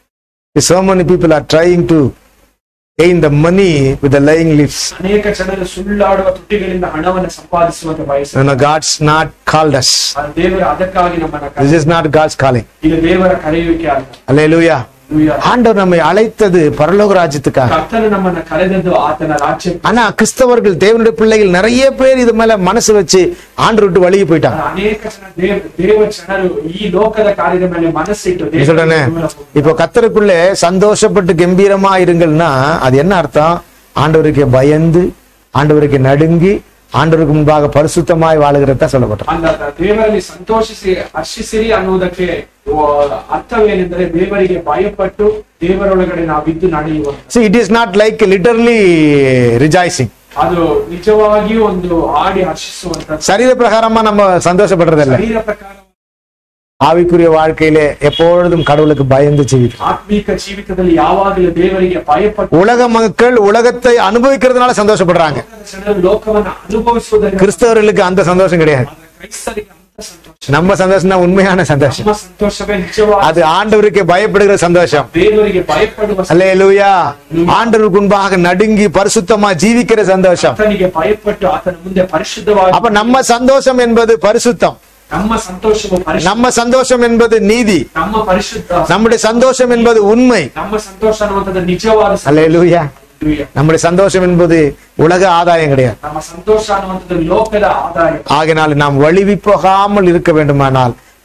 S1: so many people are trying to gain the money with the lying lips
S2: ಅನೇಕ ಜನರು ಸುಳ್ಳಾಡುವ ತುಟಿಗಳಿಂದ ಹಣವನ್ನು ಸಂಪಾದಿಸುವಂತ
S1: no,
S2: ಬಯಸ
S1: no, god's not called us
S2: ದೇವರು ಅದಕ್ಕಾಗಿ ನಮ್ಮನ್ನ
S1: this
S2: ಕರೆ-
S1: is not god's calling
S2: ಇದು ದೇವರ ಕರೆಯುವಿಕೆ ಅಲ್ಲ
S1: hallelujah
S2: Hallelujah.
S1: ஆண்டவர் நம்மை அழைத்தது பரலோக ராஜ்யத்துக்காக
S2: ಕರ್ತನು ನಮ್ಮನ್ನ ಕರೆದದ್ದು ಆತನ ರಾಜ್ಯಕ್ಕೆ
S1: ஆனா கிறிஸ்தவர்கள் தேவனுடைய பிள்ளைகள் நிறைய பேர் இது மேல மனசு வச்சு ஆண்டு விட்டு வழியே போயிட்டாங்க
S2: ಅನೇಕ ಜನ ದೇವ ದೇವ ಜನರು ಈ ಲೋಕದ ಕಾರ್ಯದ ಮೇಲೆ ಮನಸ್ಸಿಟ್ಟು
S1: நீ
S2: ದೇವರ
S1: சொல்றேனே
S2: ದೂರ ಹೋಗ್ತಾರೆ.
S1: இப்போ கத்தருக்குள்ளே சந்தோஷப்பட்டு கம்பீரமா இருங்கள்னா அது என்ன அர்த்தம் ஆண்டவருக்கு பயந்து ஆண்டவருக்கு நடுங்கி ஆண்டவருக்கு முன்பாக பரிசுத்தமாய் வாழுகிறதா சொல்லப்பட்டது
S2: ಅಂದ ದೇವರಲ್ಲಿ ಸಂತೋಷಿಸಿ ಹರ್ಷಿಸಿರಿ ಅನ್ನುವುದಕ್ಕೆ ಆ, ಅರ್ಥವೇನೆಂದರೆ ದೇವರಿಗೆ ಭಯಪಟ್ಟು ದೇವರೊಳಗಡೆ ನಾವು ಬಿದ್ದು ನಡೆಯುವ
S1: See, it is not like literally rejoicing.
S2: ಅದು ನಿಜವಾಗಿಯೂ ಒಂದು ಹಾಡಿ ಹರ್ಷಿಸುವಂತ
S1: சரீர பிரகாரமா நம்ம சந்தோஷப்படுறதில்ல
S2: ಶರೀರ ಪ್ರಕಾರ
S1: ஆவிக்குரிய வாழ்க்கையிலே எப்பொழுதும் கடவுளுக்கு பயந்து ஜீவிக்கிறோம்
S2: ಆತ್ಮೀಕ ಜೀವಿತದಲ್ಲಿ ಯಾವಾಗಲೂ ದೇವರಿಗೆ ಭಯಪಟ್ಟು
S1: உலக மக்கள் உலகத்தை அனுபவிக்கிறதுனால சந்தோஷப்படுறாங்க
S2: ಜನರು ಲೋಕವನ್ನ ಅನುಭವಿಸುವುದರಿಂದ
S1: கிறிஸ்தவர்களுக்கு அந்த சந்தோஷம் கிடையாது
S2: ಆದ್ರೆ ಕ್ರೈಸ್ತರಿಗೆ ಅಂತ ಸಂತೋಷ
S1: நம்ம சந்தோஷம் தான் உண்மையான சந்தோஷம்
S2: ನಮ್ಮ ಸಂತೋಷವೇ ನಿಜವಾದ
S1: அது ஆண்டவருக்கு பயப்படுகிற சந்தோஷம்
S2: ದೇವರಿಗೆ ಭಯಪಡುವ
S1: அல்லேலூயா ஆண்டவருக்கு முன்பாக நடுங்கி பரிசுத்தமா ஜீவிக்கிற சந்தோஷம்
S2: ಆತನಿಗೆ ಭಯಪಟ್ಟು ಆತನ ಮುಂದೆ ಪರಿಶುದ್ಧವಾಗಿ
S1: அப்ப நம்ம சந்தோஷம் என்பது பரிசுத்தம்
S2: ನಮ್ಮ ಸಂತೋಷವು ಪರಿಶುದ್ಧ
S1: நம்ம சந்தோஷம் என்பது நீதி
S2: ನಮ್ಮ ಪರಿಶುದ್ಧ
S1: நம்முடைய சந்தோஷம் என்பது உண்மை
S2: ನಮ್ಮ ಸಂತೋಷ ಅನ್ನುವಂಥದ್ದು ನಿಜವಾದ ಸಂತೋಷ.
S1: அல்லேலூயா
S2: Hallelujah.
S1: நம்முடைய சந்தோஷம் என்பது உலக ஆதாயம் கிடையாது
S2: ನಮ್ಮ ಸಂತೋಷ ಅನ್ನುವಂಥದ್ದು ಲೋಕದ ಆದಾಯ
S1: ஆகையினால் நாம் வழிவி போகாமல் இருக்க வேண்டுமானால்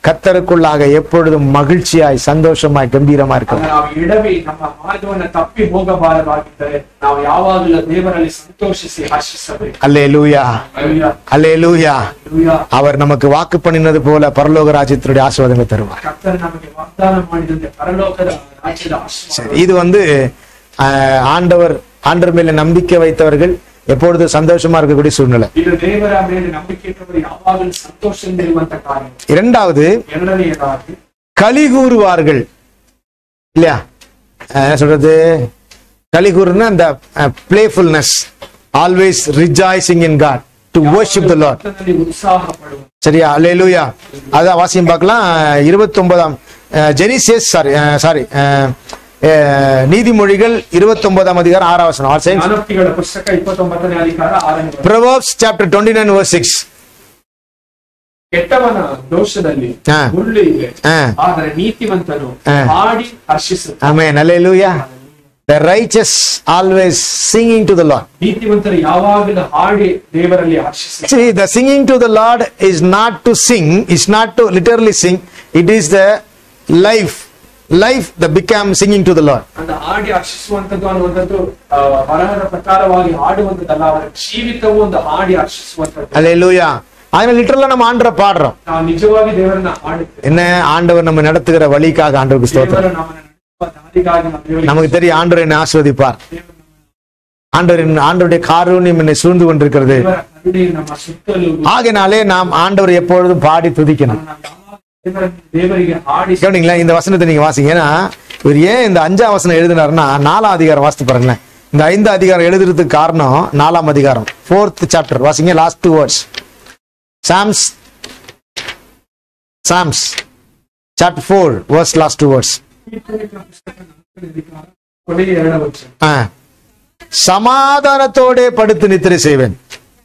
S1: கத்தருக்குள்ளாக எப்பொழுதும் மகிழ்ச்சியாய் சந்தோஷமாய் ಗಂಭೀರமா இருக்கிறோம்
S2: ನಾವು ಎಡವಿ ನಮ್ಮ ಮಾರ್ಗವನ್ನ ತಪ್ಪಿ ಹೋಗಬಾರದಾಗಿದ್ದರೆ ನಾವು ಯಾವಾಗಲೂ ದೇವರಲ್ಲಿ ಸಂತೋಷಿಸಿ ಹರ್ಷಿಸಬೇಕು
S1: அல்லே லூயா
S2: Hallelujah.
S1: அல்லே லூயா
S2: Hallelujah.
S1: அவர் நமக்கு வாக்கு பண்ணினது போல பரலோக ராஜ்யத்தினுடைய ஆசீர்வாதங்களை தருவார்
S2: ಕರ್ತರು ನಮಗೆ ವಾಗ್ದಾನ ಮಾಡಿದಂತೆ ಪರಲೋಕದ ರಾಜ್ಯದ ಆಶೀರ್ವಾದ
S1: சரி இது வந்து ஆஹ், ஆண்டவர் ஆண்டவர் மேல நம்பிக்கை வைத்தவர்கள் எப்பொழுது சந்தோஷமா இருக்கக்கூடிய சூழ்நிலை
S2: ಇದು ದೇವರ ಮೇಲೆ ನಂಬಿಕೆ ಇಟ್ಟವರು ಯಾವಾಗಲೂ ಸಂತೋಷದಿಂದಿರುವಂತ ಕಾರ್ಯ
S1: இரண்டாவது
S2: ಎರಡನೆಯದಾಗಿ
S1: களி கூறுவார்கள் இல்லையா அஹ் என்ன சொல்றது களி கூறுனா அந்த playfulness always rejoicing in God to worship the Lord
S2: ಕರ್ತನಲ್ಲಿ ಉತ್ಸಾಹ ಪಡುವ
S1: சரியா அல்லேலூயா அதான் வாசியம் பார்க்கலாம் இருபத்தி ஒன்பதாம் ஜெனிசேஸ் சாரி சாரி நீதிமொழிகள் இருபத்தி ஒன்பதாம் அதிகாரம் ஆறாம் வசனம் ஆர் சைன்ஸ்
S2: ಜ್ಞಾನೋಕ್ತಿಗಳ ಪುಸ್ತಕ ಇಪ್ಪತ್ತೊಂಬತ್ತನೇ ಅಧಿಕಾರ ಆರನೇ ವಚನ.
S1: Proverbs chapter 29 verse 6
S2: ಕೆಟ್ಟವನ ದೋಷದಲ್ಲಿ
S1: ಹಾ.
S2: ಮುಳ್ಳು ಇದೆ
S1: ಹಾ.
S2: ಆದರೆ ನೀತಿವಂತನು
S1: ಹಾ.
S2: ಹಾಡಿ ಹರ್ಷಿಸುತ್ತಾನೆ
S1: Amen hallelujah the righteous always singing to the Lord
S2: ನೀತಿವಂತರು ಯಾವಾಗಲೂ ಹಾಡಿ ದೇವರಲ್ಲಿ ಹರ್ಷಿಸುತ್ತಾರೆ
S1: See, the singing to the Lord is not to sing, is not to literally sing, it is the life. Life that become singing to the Lord.
S2: அந்த ಹಾಡಿ ಹರ್ಷಿಸುವಂತದ್ದು ಅನ್ನುವಂಥದ್ದು ಆ, ಬರಹದ ಪ್ರಕಾರವಾಗಿ ಹಾಡುವಂತದ್ದಲ್ಲ ಅವರ ಜೀವಿತವು ಒಂದು ಹಾಡಿ ಹರ್ಷಿಸುವಂತದ್ದು
S1: Hallelujah. அதனால லிட்டரலா நம்ம ஆண்டரை பாடுறோம்
S2: ನಾವು ನಿಜವಾಗಿ ದೇವರನ್ನ ಹಾಡುತ್ತೇವೆ
S1: என்ன ஆண்டவர் நம்ம நடத்துகிற வழிக்காக ஆண்டவருக்கு ஸ்தோத்திரம்
S2: ದೇವರು ನಮ್ಮನ್ನು ನಡೆಸುವ ದಾರಿಗಾಗಿ ನಾವು ದೇವರಿಗೆ
S1: நமக்கு தெரியும் ஆண்டவர் என்னை ஆஸ்வதிப்பார்
S2: ದೇವರು
S1: ஆண்டவர் ஆண்டவருடைய காரூணியம் என்னை சூழ்ந்து கொண்டிருக்கிறது
S2: ದೇವರ ಕರುಣೆ ನಮ್ಮ ಸುತ್ತಲೂ
S1: ஆகையினாலே நாம் ஆண்டவர் எப்பொழுதும் பாடி துதிக்கணும்
S2: ನಾವು ಯಾವಾಗ ದೇವರನ್ನು தேவರಿಗೆ ಹಾಡಿ
S1: கவனிங்களா இந்த வசனத்தை நீங்க வாசிங்க ஏன்னா இவர் ஏன் இந்த அஞ்சாம் வசனம் எழுதினாருன்னா நாலாம் அதிகாரம் வாசித்து பாருங்களேன் இந்த ஐந்து அதிகாரம் எழுதுறதுக்கு காரணம் நாலாம் அதிகாரம் ஃபோர்த் சாப்டர் வாசிங்க last two words Psalms Psalms chapter four verse last two words
S2: ಕೊನೆಯ ಎರಡು ವರ್ಷ
S1: சமாதானத்தோடே படுத்து நித்திரை செய்வேன்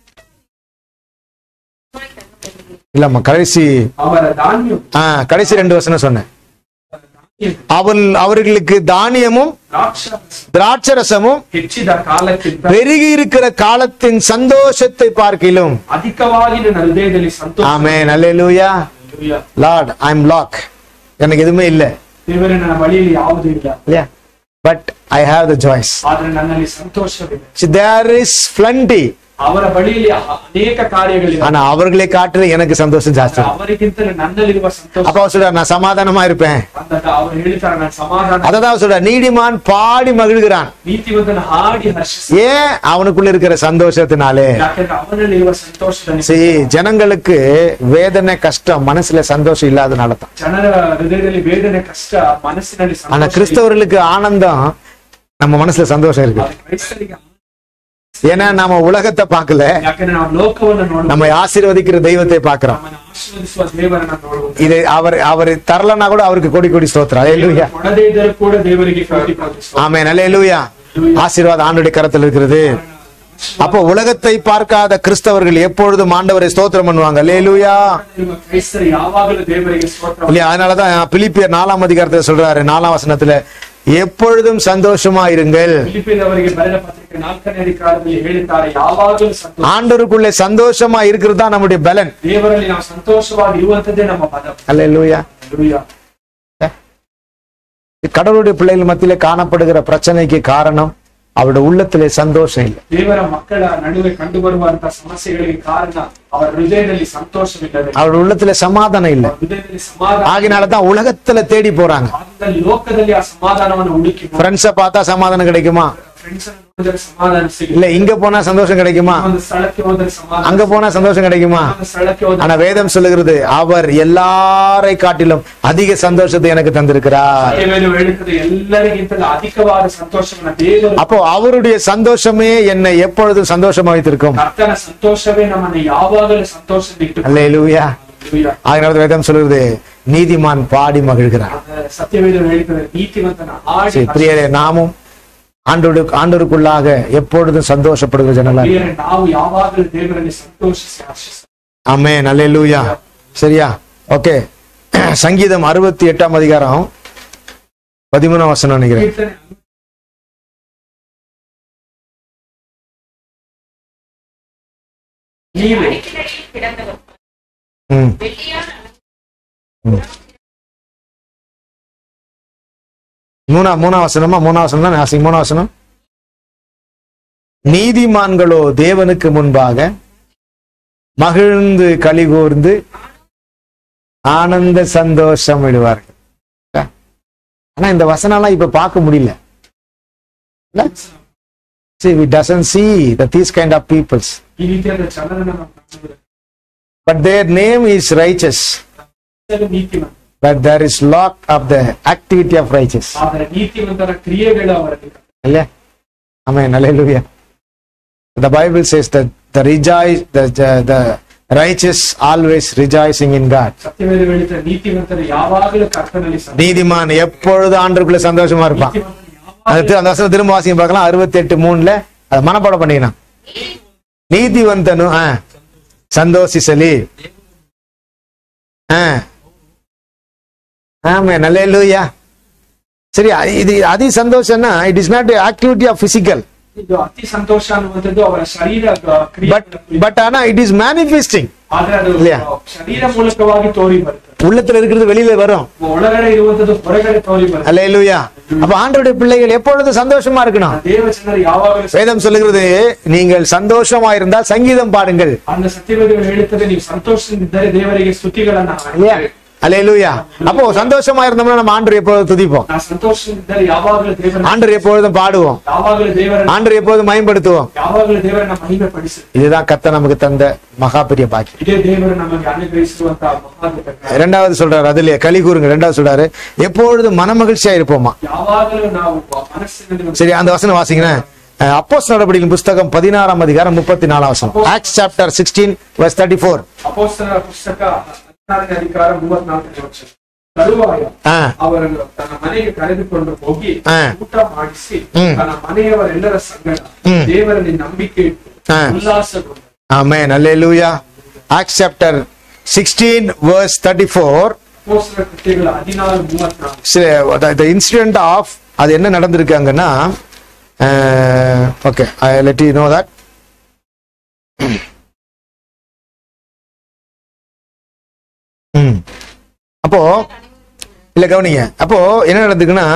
S1: இல்லம்மா கடைசி
S2: ಅವರ ಧಾನ್ಯ
S1: ஆ, கடைசி ரெண்டு வசனம் சொன்னேன் அவள் அவர்களுக்கு தானியமும்
S2: ದ್ರಾಕ್ಷಾರಸ
S1: திராட்சரசமும்
S2: ಹೆಚ್ಚಿದ ಕಾಲಕ್ಕಿಂತ
S1: பெருகி இருக்கிற காலத்தின் சந்தோஷத்தை பார்க்கிலும்
S2: ಅಧಿಕವಾಗಿ ನನ್ನ ಹೃದಯದಲ್ಲಿ ಸಂತೋಷ
S1: amen hallelujah
S2: Hallelujah.
S1: Lord I am lack எனக்கு எதுவுமே இல்ல
S2: ದೇವರೇ ನನ್ನ ಬಳಿಯಲ್ಲಿ ಯಾವುದೂ ಇಲ್ಲ
S1: இல்லையா but I have the joys
S2: ಆದ್ರೆ ನನ್ನಲ್ಲಿ ಸಂತೋಷವಿದೆ
S1: தேர் இஸ் plenty
S2: ಅವರ ಬಳಿಯಲ್ಲಿ ಅ- ಅನೇಕ ಕಾರ್ಯಗಳಿವೆ
S1: ஆனா அவர்களை காட்டில எனக்கு சந்தோஷம் ஜாஸ்தி
S2: ಅವರಿಗಿಂತಲೂ ನನ್ನಲ್ಲಿರುವ ಸಂತೋಷ
S1: அப்ப அவர் சொல்றார் நான் சமாதானமா இருப்பேன்
S2: ಅಂತ ಅವರು ಹೇಳ್ತಾರೆ ನಾನು ಸಮಾಧಾನ
S1: அததான் சொல்ற நீதிமான் பாடி மகிழ்கிறான்
S2: ನೀತಿವಂತನ ಹಾಡಿ ಹರ್ಷಿಸಿ
S1: ஏன் அவனுக்குள்ள இருக்கிற சந்தோஷத்தினாலே
S2: ಯಾಕಂದ್ರೆ ಅವನಲ್ಲಿರುವ ಸಂತೋಷದ
S1: see ஜனங்களுக்கு வேதனை கஷ்டம் மனசுல சந்தோஷம் இல்லாதனால தான்
S2: ಜನರ ಹೃದಯದಲ್ಲಿ ವೇದನೆ ಕಷ್ಟ ಮನಸ್ಸಿನಲ್ಲಿ
S1: ஆனா
S2: ಸಂತೋಷ
S1: கிறிஸ்தவர்களுக்கு ஆனந்தம் நம்ம மனசுல சந்தோஷம் இருக்கு
S2: ಆದ್ರೆ ಕ್ರೈಸ್ತರಿಗೆ
S1: ஏன்னா நாம உலகத்தை பார்க்கல
S2: ಯಾಕಂದ್ರೆ ನಾವು ಲೋಕವನ್ನು ನೋಡುವ
S1: நம்ம ஆசீர்வதிக்கிற தெய்வத்தை பார்க்கிறோம்
S2: ನಮ್ಮನ್ನು ಆಶೀರ್ವದಿಸುವ ದೇವರನ್ನ ನೋಡುವುದು
S1: இது அவர் அவர் தரலன்னா கூட அவருக்கு கோடி கோடி ஸ்தோத்திரம் அலையலூயா
S2: ಕೊಡದೇ ಇದ್ದರೂ ಕೂಡ ದೇವರಿಗೆ ಕೋಟಿ ಕೋಟಿ ಸ್ತೋತ್ರ.
S1: ஆமே அலையலூயா ஆசீர்வாதம் ஆண்டுடைய கரத்தில் இருக்கிறது அப்போ உலகத்தை பார்க்காத கிறிஸ்தவர்கள் எப்பொழுதும் ஆண்டவரை ஸ்தோத்திரம் பண்ணுவாங்க அலையலூயா
S2: ಇರುವ ಕ್ರೈಸ್ತರು ಯಾವಾಗಲೂ ದೇವರಿಗೆ ಸ್ತೋತ್ರ
S1: இல்லையா அதனாலதான் பிலிப்பியர் நாலாம் அதிகாரத்துல சொல்றாரு நாலாம் வசனத்துல எப்பொழுதும் சந்தோஷமா இருங்கள்
S2: ಫಿಲಿಪಿನವರಿಗೆ ಬರೆದ ಪತ್ರಿಕೆ ನಾಲ್ಕನೇ ಅಧಿಕಾರದಲ್ಲಿ ಹೇಳಿದ್ದಾರೆ ಯಾವಾಗಲೂ ಸಂತೋಷ
S1: ஆண்டவருக்குள்ளே சந்தோஷமா இருக்கிறது தான் நம்முடைய பலன்
S2: ದೇವರಲ್ಲಿ ನಾವು ಸಂತೋಷವಾಗಿ ಇರುವಂತದ್ದೇ ನಮ್ಮ ಪದ
S1: அல்லேலூயா
S2: Hallelujah.
S1: கடவுளுடைய பிள்ளைகள் மத்தியிலே காணப்படுகிற பிரச்சனைக்கு காரணம் அவருடைய உள்ளத்திலே சந்தோஷம் இல்லை
S2: ದೇವರ ಮಕ್ಕಳ ನಡುವೆ ಕಂಡು ಬರುವಂತಹ ಸಮಸ್ಯೆಗಳಿಗೆ ಕಾರಣ ಅವರ ಹೃದಯದಲ್ಲಿ ಸಂತೋಷವಿಲ್ಲದೆ
S1: அவருடைய உள்ளத்திலே சமாதானம் இல்லை
S2: ಅವರ ಹೃದಯದಲ್ಲಿ ಸಮಾಧಾನ
S1: ஆகினாலதான் உலகத்துல தேடி போறாங்க
S2: ಆದ್ರಿಂದ ಲೋಕದಲ್ಲಿ ಆ ಸಮಾಧಾನವನ್ನು ಹುಡುಕಿ
S1: ஃப்ரெண்ட்ஸை பார்த்தா சமாதானம் கிடைக்குமா
S2: ಫ್ರೆಂಡ್ಸ್ ಅನ್ನು ನೋಡಿದರೆ ಸಮಾಧಾನ ಸಿಗುತ್ತೆ
S1: இல்ல இங்க போனா சந்தோஷம் கிடைக்குமா
S2: ಒಂದು ಸ್ಥಳಕ್ಕೆ ಹೋದರೆ ಸಮಾಧಾನ
S1: அங்க போனா சந்தோஷம் கிடைக்குமா
S2: ಒಂದು ಸ್ಥಳಕ್ಕೆ ಹೋದರೆ
S1: ஆனா வேதம் சொல்லுகிறது அவர் எல்லாரை காட்டிலும் அதிக சந்தோஷத்தை எனக்கு தந்திருக்கிறார்
S2: ದೇವರು ಹೇಳುತ್ತದೆ ಎಲ್ಲರಿಗಿಂತಲೂ ಅಧಿಕವಾದ ಸಂತೋಷವನ್ನ ದೇವರು
S1: அப்போ அவருடைய சந்தோஷமே என்னை எப்பொழுதும் சந்தோஷமா வைத்திருக்கும்
S2: ಕರ್ತನ ಸಂತೋಷವೇ ನಮ್ಮನ್ನು ಯಾವಾಗಲೂ ಸಂತೋಷದಿಟ್ಟು
S1: அல்லேலூயா அதனால வேதம் சொல்லுகிறது நீதிமான் பாடி மகிழ்கிறார்
S2: ಸತ್ಯವೇದ ಹೇಳ್ತದೆ ನೀತಿವಂತನ ಆಡಿ
S1: சரி, பிரியரே நாமும் ஆண்டோடு ஆண்டோருக்குள்ளாக எப்பொழுதும் சந்தோஷப்படுகிற ஜனங்களா இருக்கோம்.
S2: ಪ್ರಿಯರೇ, ನಾವು ಯಾವಾಗಲೂ ದೇವರಲ್ಲಿ ಸಂತೋಷಿಸಿ ಹರ್ಷಿಸ
S1: ஆமென் அல்லேலூயா சரியா ஓகே சங்கீதம் அறுபத்தி எட்டாம் அதிகாரம் பதிமூணாம் வசனம் நினைக்கிறேன்
S2: ಕೀರ್ತನೆ ನೀವು
S4: அடிக்கடி கிடந்தவர்
S1: ம்
S4: வெள்ளியான
S1: மூணா மூணா வசனமா மூணா வசனம் தான் வாசிங்க மூணா வசனம் நீதிமான்களோ தேவனுக்கு முன்பாக மகிழ்ந்து கலிகூர்ந்து ஆனந்த சந்தோஷம் விடுவார்கள் ஆனா இந்த வசனம்லாம் இப்ப பார்க்க முடியல இல்ல? See, we doesn't see that these kind of peoples.
S2: ಈ ರೀತಿಯಾದ ಜನರನ್ನ ನಾವು ಕಾಣುವುದಿಲ್ಲ.
S1: But their name is righteous.
S2: ಹೆಸರು ನೀತಿವಂತ
S1: But there is lot of the activity of righteous.
S2: ಆದರೆ ನೀತಿವಂತರ ಕ್ರಿಯೆಗಳು ಅವರಲ್ಲಿ
S1: Yeah. Amen. Hallelujah. The Bible says that the rejoice, the, the, the righteous always rejoicing in God.
S2: ಸತ್ಯವೇದ ಹೇಳಿದ ನೀತಿವಂತರು ಯಾವಾಗಲೂ ಕರ್ತನಲ್ಲಿ ಸಂತೋಷ.
S1: நீதிமான் எப்பொழுது ஆண்டுக்குள்ள சந்தோஷமா இருப்பான்
S2: ನೀತಿವಂತನು
S1: அது
S2: ಯಾವಾಗಲೂ
S1: தி- அந்த வசனம் திரும்ப வாசிங்க பார்க்கலாம் அறுபத்தி எட்டு மூணுல அதை மனப்பாடம் பண்ணிக்கணும் நீதிவந்தனு ஆ, சந்தோஷிசலி ஆ. ஆமே நல்ல சரி அ- இது அதி சந்தோஷம்னா it is not activity of physical
S2: ಇದು ಅತಿ ಸಂತೋಷ ಅನ್ನುವಂಥದ್ದು ಅವರ ಶರೀರ ಕ್ರಿಯೆ
S1: பட் பட் ஆனா இட் இஸ் மேனிஃபெஸ்டிங்
S2: ಆದ್ರೆ ಅದು
S1: இல்லையா?
S2: ಶರೀರ ಮೂಲಕವಾಗಿ ತೋರಿ ಬರುತ್ತೆ
S1: உள்ளத்துல இருக்கிறது வெளியில வரும்
S2: ಒಳಗಡೆ ಇರುವಂತದ್ದು ಹೊರಗಡೆ ತೋರಿ ಬರುತ್ತೆ
S1: அல்லேலூயா அப்ப ஆண்டவருடைய பிள்ளைகள் எப்பொழுது சந்தோஷமா இருக்கணும்
S2: ದೇವ ಜನರು ಯಾವಾಗಲೂ
S1: வேதம் சொல்லுகிறது நீங்கள் சந்தோஷமா இருந்தால் சங்கீதம் பாடுங்கள்
S2: ಅಂದ ಸತ್ಯವೇದಗಳು ಹೇಳುತ್ತದೆ ನೀವು ಸಂತೋಷದಿಂದಿದ್ದರೆ ದೇವರಿಗೆ ಸ್ತುತಿಗಳನ್ನ
S1: இல்லையா
S2: ಹಾಡಿ.
S1: அல்லேலூயா அப்போ சந்தோஷமா இருந்தோம்னா நம்ம ஆண்டவர் எப்பொழுதும் துதிப்போம்
S2: ನಾವು ಸಂತೋಷದಿಂದಿದ್ದರೆ ಯಾವಾಗಲೂ ದೇವರ
S1: ஆண்டவர் எப்பொழுதும் பாடுவோம்
S2: ಯಾವಾಗಲೂ ದೇವರನ್ನ
S1: ஆண்டவர் எப்பொழுதும் மேம்படுத்துவோம்
S2: ಯಾವಾಗಲೂ ದೇವರನ್ನ ಮಹಿಮೆ ಪಡಿಸಿ
S1: இதுதான் கத்த நமக்கு தந்த மகா பெரிய பாக்கியம்
S2: ಇದೇ ದೇವರು ನಮಗೆ ಅನುಗ್ರಹಿಸುವಂತಹ ಮಹಾದ್ಭುತ ಕಾರ್ಯ.
S1: இரண்டாவது சொல்றாரு அதுல களி கூறுங்க ரெண்டாவது சொல்றாரு எப்பொழுதும் மனமகிழ்ச்சியா இருப்போமா
S2: ಯಾವಾಗಲೂ ನಾವು ಮನಸ್ಸಿನಲ್ಲಿ ಒಂದು
S1: சரி அந்த வசனம் வாசிக்கிறேன் அப்போஸ் நடபடியின் புஸ்தகம் பதினாறாம் அதிகாரம் முப்பத்தி நாலாம் வசனம் Acts chapter sixteen verse thirty four
S2: ಅಪೋಸ್ತಲರ ಪುಸ್ತಕ ಹದಿನಾರನೇ ಅಧಿಕಾರ ಮೂವತ್ನಾಲ್ಕನೇ ವರ್ಷ ತರುವಾಯ ಅವರನ್ನು ತನ್ನ ಮನೆಗೆ ಕರೆದುಕೊಂಡು ಹೋಗಿ
S1: ಹಾ.
S2: ಊಟ ಮಾಡಿಸಿ
S1: ಹ್ಮ್.
S2: ತನ್ನ ಮನೆಯವರೆಲ್ಲರ ಸಂಗಡ
S1: ಹ್ಮ್.
S2: ದೇವರಲ್ಲಿ ನಂಬಿಕೆ ಇಟ್ಟು
S1: ಹಾ.
S2: ಉಲ್ಲಾಸಗೊಂಡು
S1: amen hallelujah Acts chapter sixteen verse thirty four
S2: ಅಪೋಸ್ತಲರ ಕೃತ್ಯಗಳ ಹದಿನಾರು ಮೂವತ್ನಾಲ್ಕು
S1: த இன்சிடென்ட் ஆஃப் அது என்ன நடந்திருக்காங்கன்னா okay I let you know that hmm அப்போ இல்ல கவனிங்க அப்போ என்ன நடந்துக்குன்னா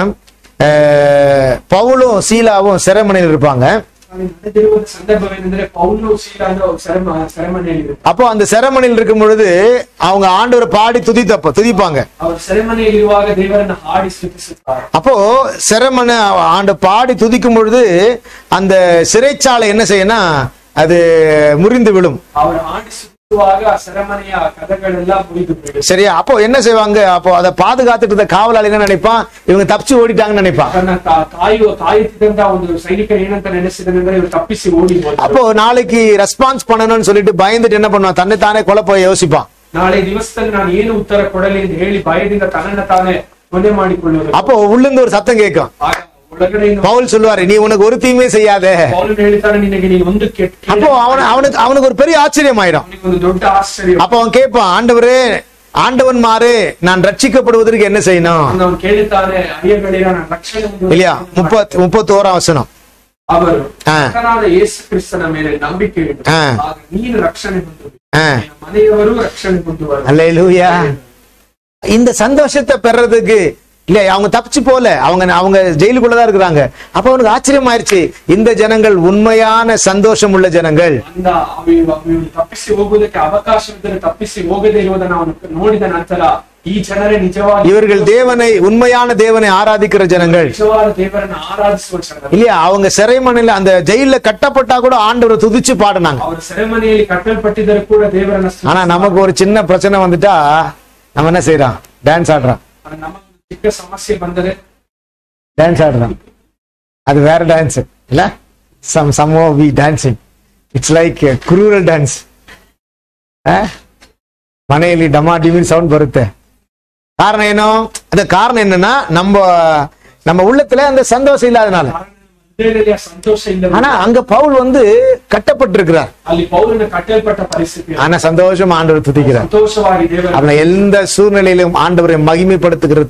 S1: அஹ், பவுலும் சீலாவும் சிறைமனையில் இருப்பாங்க
S2: ಅಲ್ಲಿ ನಡೆದಿರುವ ಸಂದರ್ಭವೇನೆಂದ್ರೆ ಪೌಲು ಶೀಲಾನು ಸೆರೆಮ ಸೆರೆಮನೆಯಲ್ಲಿ ಇರುತ್ತೆ.
S1: அப்போ அந்த சிறைமனையில் இருக்கும் பொழுது அவங்க ஆண்டவரை பாடி துதித்தப்ப துதிப்பாங்க
S2: ಅವರು ಸೆರೆಮನೆಯಲ್ಲಿರುವಾಗ ದೇವರನ್ನ ಹಾಡಿ ಸ್ತುತಿಸುತ್ತಾರೆ
S1: அப்போ சிறைமனை ஆண்டு பாடி துதிக்கும் பொழுது அந்த சிறைச்சாலை என்ன செய்யணும் அது முறிந்து விழும்
S2: ಅವರು ಹಾಡಿ ಸುತ್ತುವಾಗ ಆ ಸೆರೆಮನೆಯ ಕದಗಳೆಲ್ಲ ಮುರಿದು ಬೀಳುತ್ತೆ
S1: சரியா அப்போ என்ன செய்வாங்க அப்போ அதை பாதுகாத்துட்டு இருந்த காவலாளி என்ன நினைப்பான் இவங்க தப்பிச்சு ஓடிட்டாங்கன்னு நினைப்பான்
S2: ಅದನ್ನ ಕಾ- ಕಾಯುವ ಕಾಯುತ್ತಿದ್ದಂತ ಒಂದು ಸೈನಿಕ ಏನಂತ ನೆನೆಸಿದನೆಂದ್ರೆ ಇವರು ತಪ್ಪಿಸಿ ಓಡಿ ಹೋದ್ರು.
S1: அப்போ நாளைக்கு ரெஸ்பான்ஸ் பண்ணணும்னு சொல்லிட்டு பயந்துட்டு என்ன பண்ணுவான் தன்னை தானே கொலை போய் யோசிப்பான்
S2: ನಾಳೆ ದಿವಸದಲ್ಲಿ ನಾನು ಏನು ಉತ್ತರ ಕೊಡಲಿ ಎಂದು ಹೇಳಿ ಭಯದಿಂದ ತನ್ನನ್ನ ತಾನೇ ಕೊನೆ ಮಾಡಿಕೊಳ್ಳುವುದು
S1: அப்போ உள்ளிருந்து ஒரு சத்தம் கேட்கும்
S2: ಆಗ ಒಳಗಡೆಯಿಂದ
S1: பவுல் சொல்லுவாரு நீ உனக்கு ஒரு தீமே செய்யாத
S2: ಪೌಲನು ಹೇಳ್ತಾನೆ ನಿನಗೆ ನೀನು ಒಂದು ಕೆಟ್ಟ
S1: அப்போ அவன அவனுக்கு அவனுக்கு ஒரு பெரிய ஆச்சரியம் ஆயிடும்
S2: ಅವನಿಗೆ ಒಂದು ದೊಡ್ಡ ಆಶ್ಚರ್ಯ
S1: அப்போ அவன் கேட்பான் ஆண்டவரே ஆண்டவன் மாறு நான் ரட்சிக்கப்படுவதற்கு என்ன செய்யணும்
S2: ಅವನು ಕೇಳುತ್ತಾನೆ ಅಯ್ಯಗಳಿರ ನನ್ನ ರಕ್ಷಣೆ ಹೊಂದುವ
S1: இல்லையா முப்பத் முப்பத்தி ஓராம் வசனம்
S2: ಅವರು
S1: ಹಾ.
S2: ಕರ್ತನಾದ ಯೇಸು ಕ್ರಿಸ್ತನ ಮೇಲೆ ನಂಬಿಕೆ ಇಟ್ಟು
S1: ಹಾ.
S2: ಆಗ ನೀನು ರಕ್ಷಣೆ ಹೊಂದುವಿ
S1: ஆ.
S2: ನಿನ್ನ ಮನೆಯವರು ರಕ್ಷಣೆ ಹೊಂದುವರು
S1: அல்லேலூயா இந்த சந்தோஷத்தை பெறதுக்கு இல்ல அவங்க தப்பிச்சு போல அவங்க அவங்க ஜெயிலுக்குள்ளதான் இருக்கிறாங்க அப்ப அவனுக்கு ஆச்சரியம் ஆயிருச்சு இந்த ஜனங்கள் உண்மையான சந்தோஷம் உள்ள ஜனங்கள்
S2: ಅಂದ ಅವು ಇವ- ಇವು ತಪ್ಪಿಸಿ ಹೋಗುವುದಕ್ಕೆ ಅವಕಾಶವಿದ್ದರೆ ತಪ್ಪಿಸಿ ಹೋಗದೇ ಇರುವುದನ್ನು ಅವನು ನೋಡಿದ ನಂತರ ಈ ಜನರೇ ನಿಜವಾಗಿ
S1: இவர்கள் தேவனை உண்மையான தேவனை ஆராதிக்கிற ஜனங்கள்
S2: ನಿಜವಾದ ದೇವರನ್ನು ಆರಾಧಿಸುವ ಜನರು
S1: இல்லையா அவங்க சிறைமனையில அந்த ஜெயில கட்டப்பட்டா கூட ஆண்டவரை துதிச்சு பாடினாங்க
S2: ಅವರ ಸೆರೆಮನೆಯಲ್ಲಿ ಕಟ್ಟಲ್ಪಟ್ಟಿದ್ದರೂ ಕೂಡ ದೇವರನ್ನ ಸ್ತುತಿಸಿ-
S1: ஆனா நமக்கு ஒரு சின்ன பிரச்சனை வந்துட்டா நம்ம என்ன செய்யறோம் டான்ஸ் ஆடுறோம்
S2: ಆದ್ರೆ ನಮಗೆ ಚಿಕ್ಕ ಸಮಸ್ಯೆ ಬಂದರೆ
S1: டான்ஸ் ஆடுறோம் அது வேற டான்ஸ் இல்ல some some we dancing it's like cruel dance ಮನೆಯಲ್ಲಿ ಡಮಾ ಡಿಮಿನ್ ಸೌಂಡ್ ಬರುತ್ತೆ ಕಾರಣ ಏನು ಅದ ಕಾರಣ ಏನன்னா நம்ம நம்ம உள்ளத்துல அந்த சந்தோஷம் இல்லாதனால
S2: ಹೃದಯದಲ್ಲಿ ಆ ಸಂತೋಷ ಇಲ್ಲ
S1: ஆனா அங்க பவுல் வந்து கட்டப்பட்டிருக்கிறார்
S2: ಅಲ್ಲಿ ಪೌಲನ ಕಟ್ಟಲ್ಪಟ್ಟ ಪರಿಸ್ಥಿತಿ
S1: ஆனா சந்தோஷம் ஆண்டவர் துதிக்கிறார்
S2: ಸಂತೋಷವಾಗಿ ದೇವರ
S1: அவனை எந்த சூழ்நிலையிலும் ஆண்டவரை மகிமைப்படுத்துகிறது தான்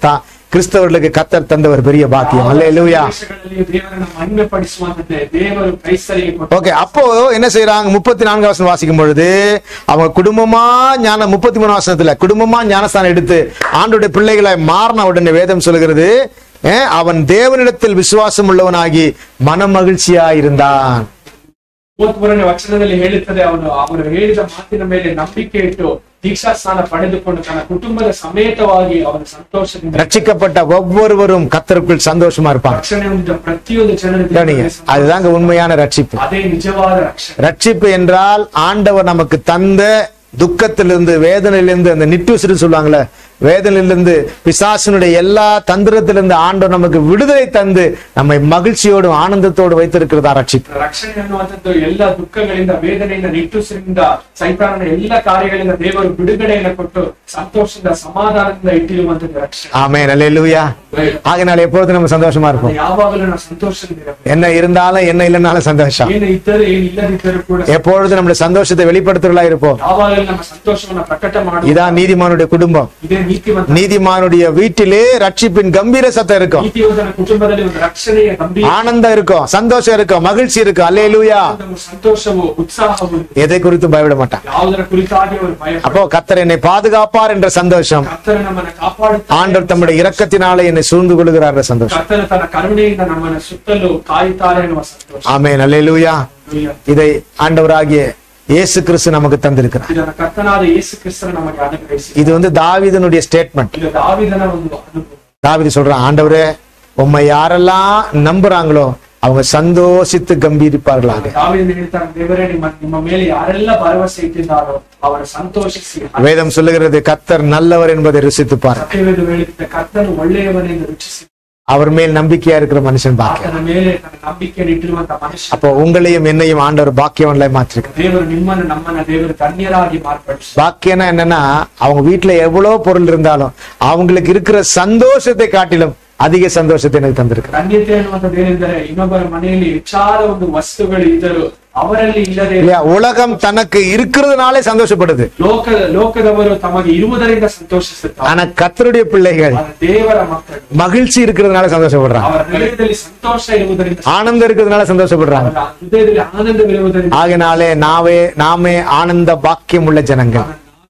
S1: கிறிஸ்தவர்களுக்கு கத்தர் தந்த ஒரு பெரிய பாக்கியம் அல்லேலூயா
S2: ದೇಶಗಳಲ್ಲಿ ದೇವರನ್ನ ಮಹಿಮೆಪಡಿಸುವಂತೆ ದೇವರು ಕೈಸರಿಗೆ ಕೊಟ್ಟು
S1: ஓகே அப்போ என்ன செய்யறாங்க முப்பத்தி நான்கு வசனம் வாசிக்கும் பொழுது அவங்க குடும்பமா ஞான முப்பத்தி மூணு வசனத்துல குடும்பமா ஞானஸ்தானம் எடுத்து ஆண்டுடைய பிள்ளைகளை மாறின உடனே வேதம் சொல்கிறது அஹ், அவன் தேவனிடத்தில் விசுவாசம் உள்ளவனாகி மன மகிழ்ச்சியா இருந்தான்
S2: ಮೂವತ್ಮೂರನೇ ವಚನದಲ್ಲಿ ಹೇಳುತ್ತದೆ ಅವನು ಅವನು ಹೇಳಿದ ಮಾತಿನ ಮೇಲೆ ನಂಬಿಕೆ ಇಟ್ಟು ದೀಕ್ಷಾ ಸ್ನಾನ ಪಡೆದುಕೊಂಡು ತನ್ನ ಕುಟುಂಬದ ಸಮೇತವಾಗಿ ಅವನ ಸಂತೋಷದಿಂದ
S1: ரட்சிக்கப்பட்ட ஒவ்வொருவரும் கத்தருக்குள் சந்தோஷமா இருப்பாங்க
S2: ರಕ್ಷಣೆ ಹೊಂದಿದ ಪ್ರತಿಯೊಂದು ಜನರು
S1: கவனிங்க அதுதாங்க உண்மையான ரட்சிப்பு
S2: ಅದೇ ನಿಜವಾದ ರಕ್ಷಣೆ
S1: ரட்சிப்பு என்றால் ஆண்டவர் நமக்கு தந்த துக்கத்திலிருந்து வேதனையிலிருந்து அந்த நிட்டுசிறு சொல்லுவாங்கல்ல வேதனையிலிருந்து பிசாசினுடைய எல்லா தந்திரத்திலிருந்து ஆண்டவர் நமக்கு விடுதலை தந்து நம்மை மகிழ்ச்சியோடும் ஆனந்தத்தோடு வைத்திருக்கிறதா ரட்சிப்பு
S2: ರಕ್ಷಣೆ ಅನ್ನುವಂಥದ್ದು ಎಲ್ಲ ದುಃಖಗಳಿಂದ ವೇದನೆಯಿಂದ ನಿಟ್ಟುಸಿರಿಂದ ಸೈತಾನನ ಎಲ್ಲ ಕಾರ್ಯಗಳಿಂದ ದೇವರು ಬಿಡುಗಡೆಯನ್ನು ಕೊಟ್ಟು ಸಂತೋಷದಿಂದ ಸಮಾಧಾನದಿಂದ ಇಟ್ಟಿರುವಂತದ್ದು ರಕ್ಷಣೆ
S1: ஆமே நல்லேலூயா ஆகினால் எப்பொழுதும் நம்ம சந்தோஷமா இருப்போம்
S2: ಯಾವಾಗಲೂ ನಾವು ಸಂತೋಷದಿಂದಿರಬೇಕು
S1: என்ன இருந்தாலும் என்ன இல்லைனாலும் சந்தோஷம்
S2: ಏನು ಇದ್ದರೂ ಏನು ಇಲ್ಲದಿದ್ದರೂ ಕೂಡ
S1: எப்பொழுதும் நம்முடைய சந்தோஷத்தை வெளிப்படுத்துறதா இருப்போம்
S2: ಯಾವಾಗಲೂ ನಮ್ಮ ಸಂತೋಷವನ್ನ ಪ್ರಕಟ ಮಾಡುವ
S1: இதான் நீதிமானுடைய குடும்பம்
S2: ಇದೇ ನೀತಿವಂತ
S1: நீதிமானுடைய வீட்டிலே ரட்சிப்பின் கம்பீர சத்தம் இருக்கும்
S2: ನೀತಿವಂತನ ಕುಟುಂಬದಲ್ಲಿ ಒಂದು ರಕ್ಷಣೆಯ ಗಂಭೀರ
S1: ஆனந்தம் இருக்கும் சந்தோஷம் இருக்கும் மகிழ்ச்சி இருக்கும் அல்லேலூயா
S2: ಒಂದು ಸಂತೋಷವು ಉತ್ಸಾಹವು
S1: எதை குறித்தும் பயப்பட மாட்டான்
S2: ಯಾವುದರ ಕುರಿತಾಗಿ ಅವರು ಭಯ
S1: அப்போ கத்தர் என்னை பாதுகாப்பார் என்ற சந்தோஷம்
S2: ಕರ್ತನ ನಮ್ಮನ್ನ ಕಾಪಾಡುತ್ತಾರೆ
S1: ஆண்டவர் தம்முடைய இரக்கத்தினாலே என்னை சூழ்ந்து கொள்கிறார் என்ற சந்தோஷம்
S2: ಕರ್ತನ ತನ್ನ ಕರುಣೆಯಿಂದ ನಮ್ಮನ್ನ ಸುತ್ತಲೂ ಕಾಯುತ್ತಾರೆ ಎನ್ನುವ ಸಂತೋಷ
S1: ஆமே அல்லேலூயா
S2: Hallelujah.
S1: இதை ஆண்டவராகிய இயேசு கிறிஸ்து நமக்கு தந்திருக்கிறார்
S2: ಇದನ್ನ ಕರ್ತನಾದ ಯೇಸು ಕ್ರಿಸ್ತನ ನಮಗೆ ಅನುಗ್ರಹಿಸಿ
S1: இது வந்து தாவீதனுடைய ஸ்டேட்மெண்ட்
S2: ಇದು ದಾವಿದನ ಒಂದು ಅನುಭವ
S1: தாவீது சொல்றான் ஆண்டவரே உம்மை யாரெல்லாம் நம்புறாங்களோ அவங்க சந்தோஷித்து கம்பீரிப்பார்களாக
S2: ದಾವಿದನ ಹೇಳ್ತಾರೆ ದೇವರೇ ನಿಮ್ಮ ನಿಮ್ಮ ಮೇಲೆ ಯಾರೆಲ್ಲ ಭರವಸೆ ಇಟ್ಟಿದ್ದಾರೋ ಅವರ ಸಂತೋಷಿಸಿ
S1: வேதம் சொல்லுகிறது கத்தர் நல்லவர் என்பதை ருசித்து பாரு
S2: ಸತ್ಯವೇದು ಹೇಳುತ್ತೆ ಕರ್ತನು ಒಳ್ಳೆಯವನೆಂದು ರುಚಿಸಿ
S1: அவர் மேல் நம்பிக்கையா இருக்கிற மனுஷன் பாக்கியம்
S2: ಆತನ ಮೇಲೆ ತನ್ನ ನಂಬಿಕೆಯನ್ನು ಇಟ್ಟಿರುವಂತ ಮನುಷ್ಯ
S1: அப்போ உங்களையும் என்னையும் ஆண்டவர் பாக்கியவன்லாய் மாற்றிருக்கிறார்
S2: ದೇವರು ನಿಮ್ಮನ್ನು ನಮ್ಮನ್ನ ದೇವರು ಧನ್ಯರಾಗಿ ಮಾರ್ಪಡಿಸಿ
S1: பாக்கியம்னா என்னன்னா அவங்க வீட்டுல எவ்வளவு பொருள் இருந்தாலும் அவங்களுக்கு இருக்கிற சந்தோஷத்தை காட்டிலும் அதிக சந்தோஷத்தை எனக்கு தந்திருக்கிறார்
S2: ಧನ್ಯತೆ ಅನ್ನುವಂಥದ್ದು ಏನೆಂದರೆ ಇನ್ನೊಬ್ಬರ ಮನೆಯಲ್ಲಿ ಹೆಚ್ಚಾದ ಒಂದು ವಸ್ತುಗಳು ಇದ್ದರೂ ಅವರಲ್ಲಿ ಇಲ್ಲದೆ
S1: இல்லையா உலகம் தனக்கு இருக்கிறதுனாலே சந்தோஷப்படுது
S2: ಲೋಕ ಲೋಕದವರು ತಮಗೆ ಇರುವುದರಿಂದ ಸಂತೋಷಿಸುತ್ತಾರೆ
S1: ஆனா கத்தருடைய பிள்ளைகள்
S2: ಆದ್ರೆ ದೇವರ ಮಕ್ಕಳು
S1: மகிழ்ச்சி இருக்கிறதுனால சந்தோஷப்படுறாங்க
S2: ಅವರ ಹೃದಯದಲ್ಲಿ ಸಂತೋಷ ಇರುವುದರಿಂದ
S1: ஆனந்தம் இருக்கிறதுனால சந்தோஷப்படுறாங்க
S2: ಅವರ ಹೃದಯದಲ್ಲಿ ಆನಂದವಿರುವುದರಿಂದ
S1: ஆகினாலே நாவே நாமே ஆனந்த பாக்கியம் உள்ள ஜனங்கள்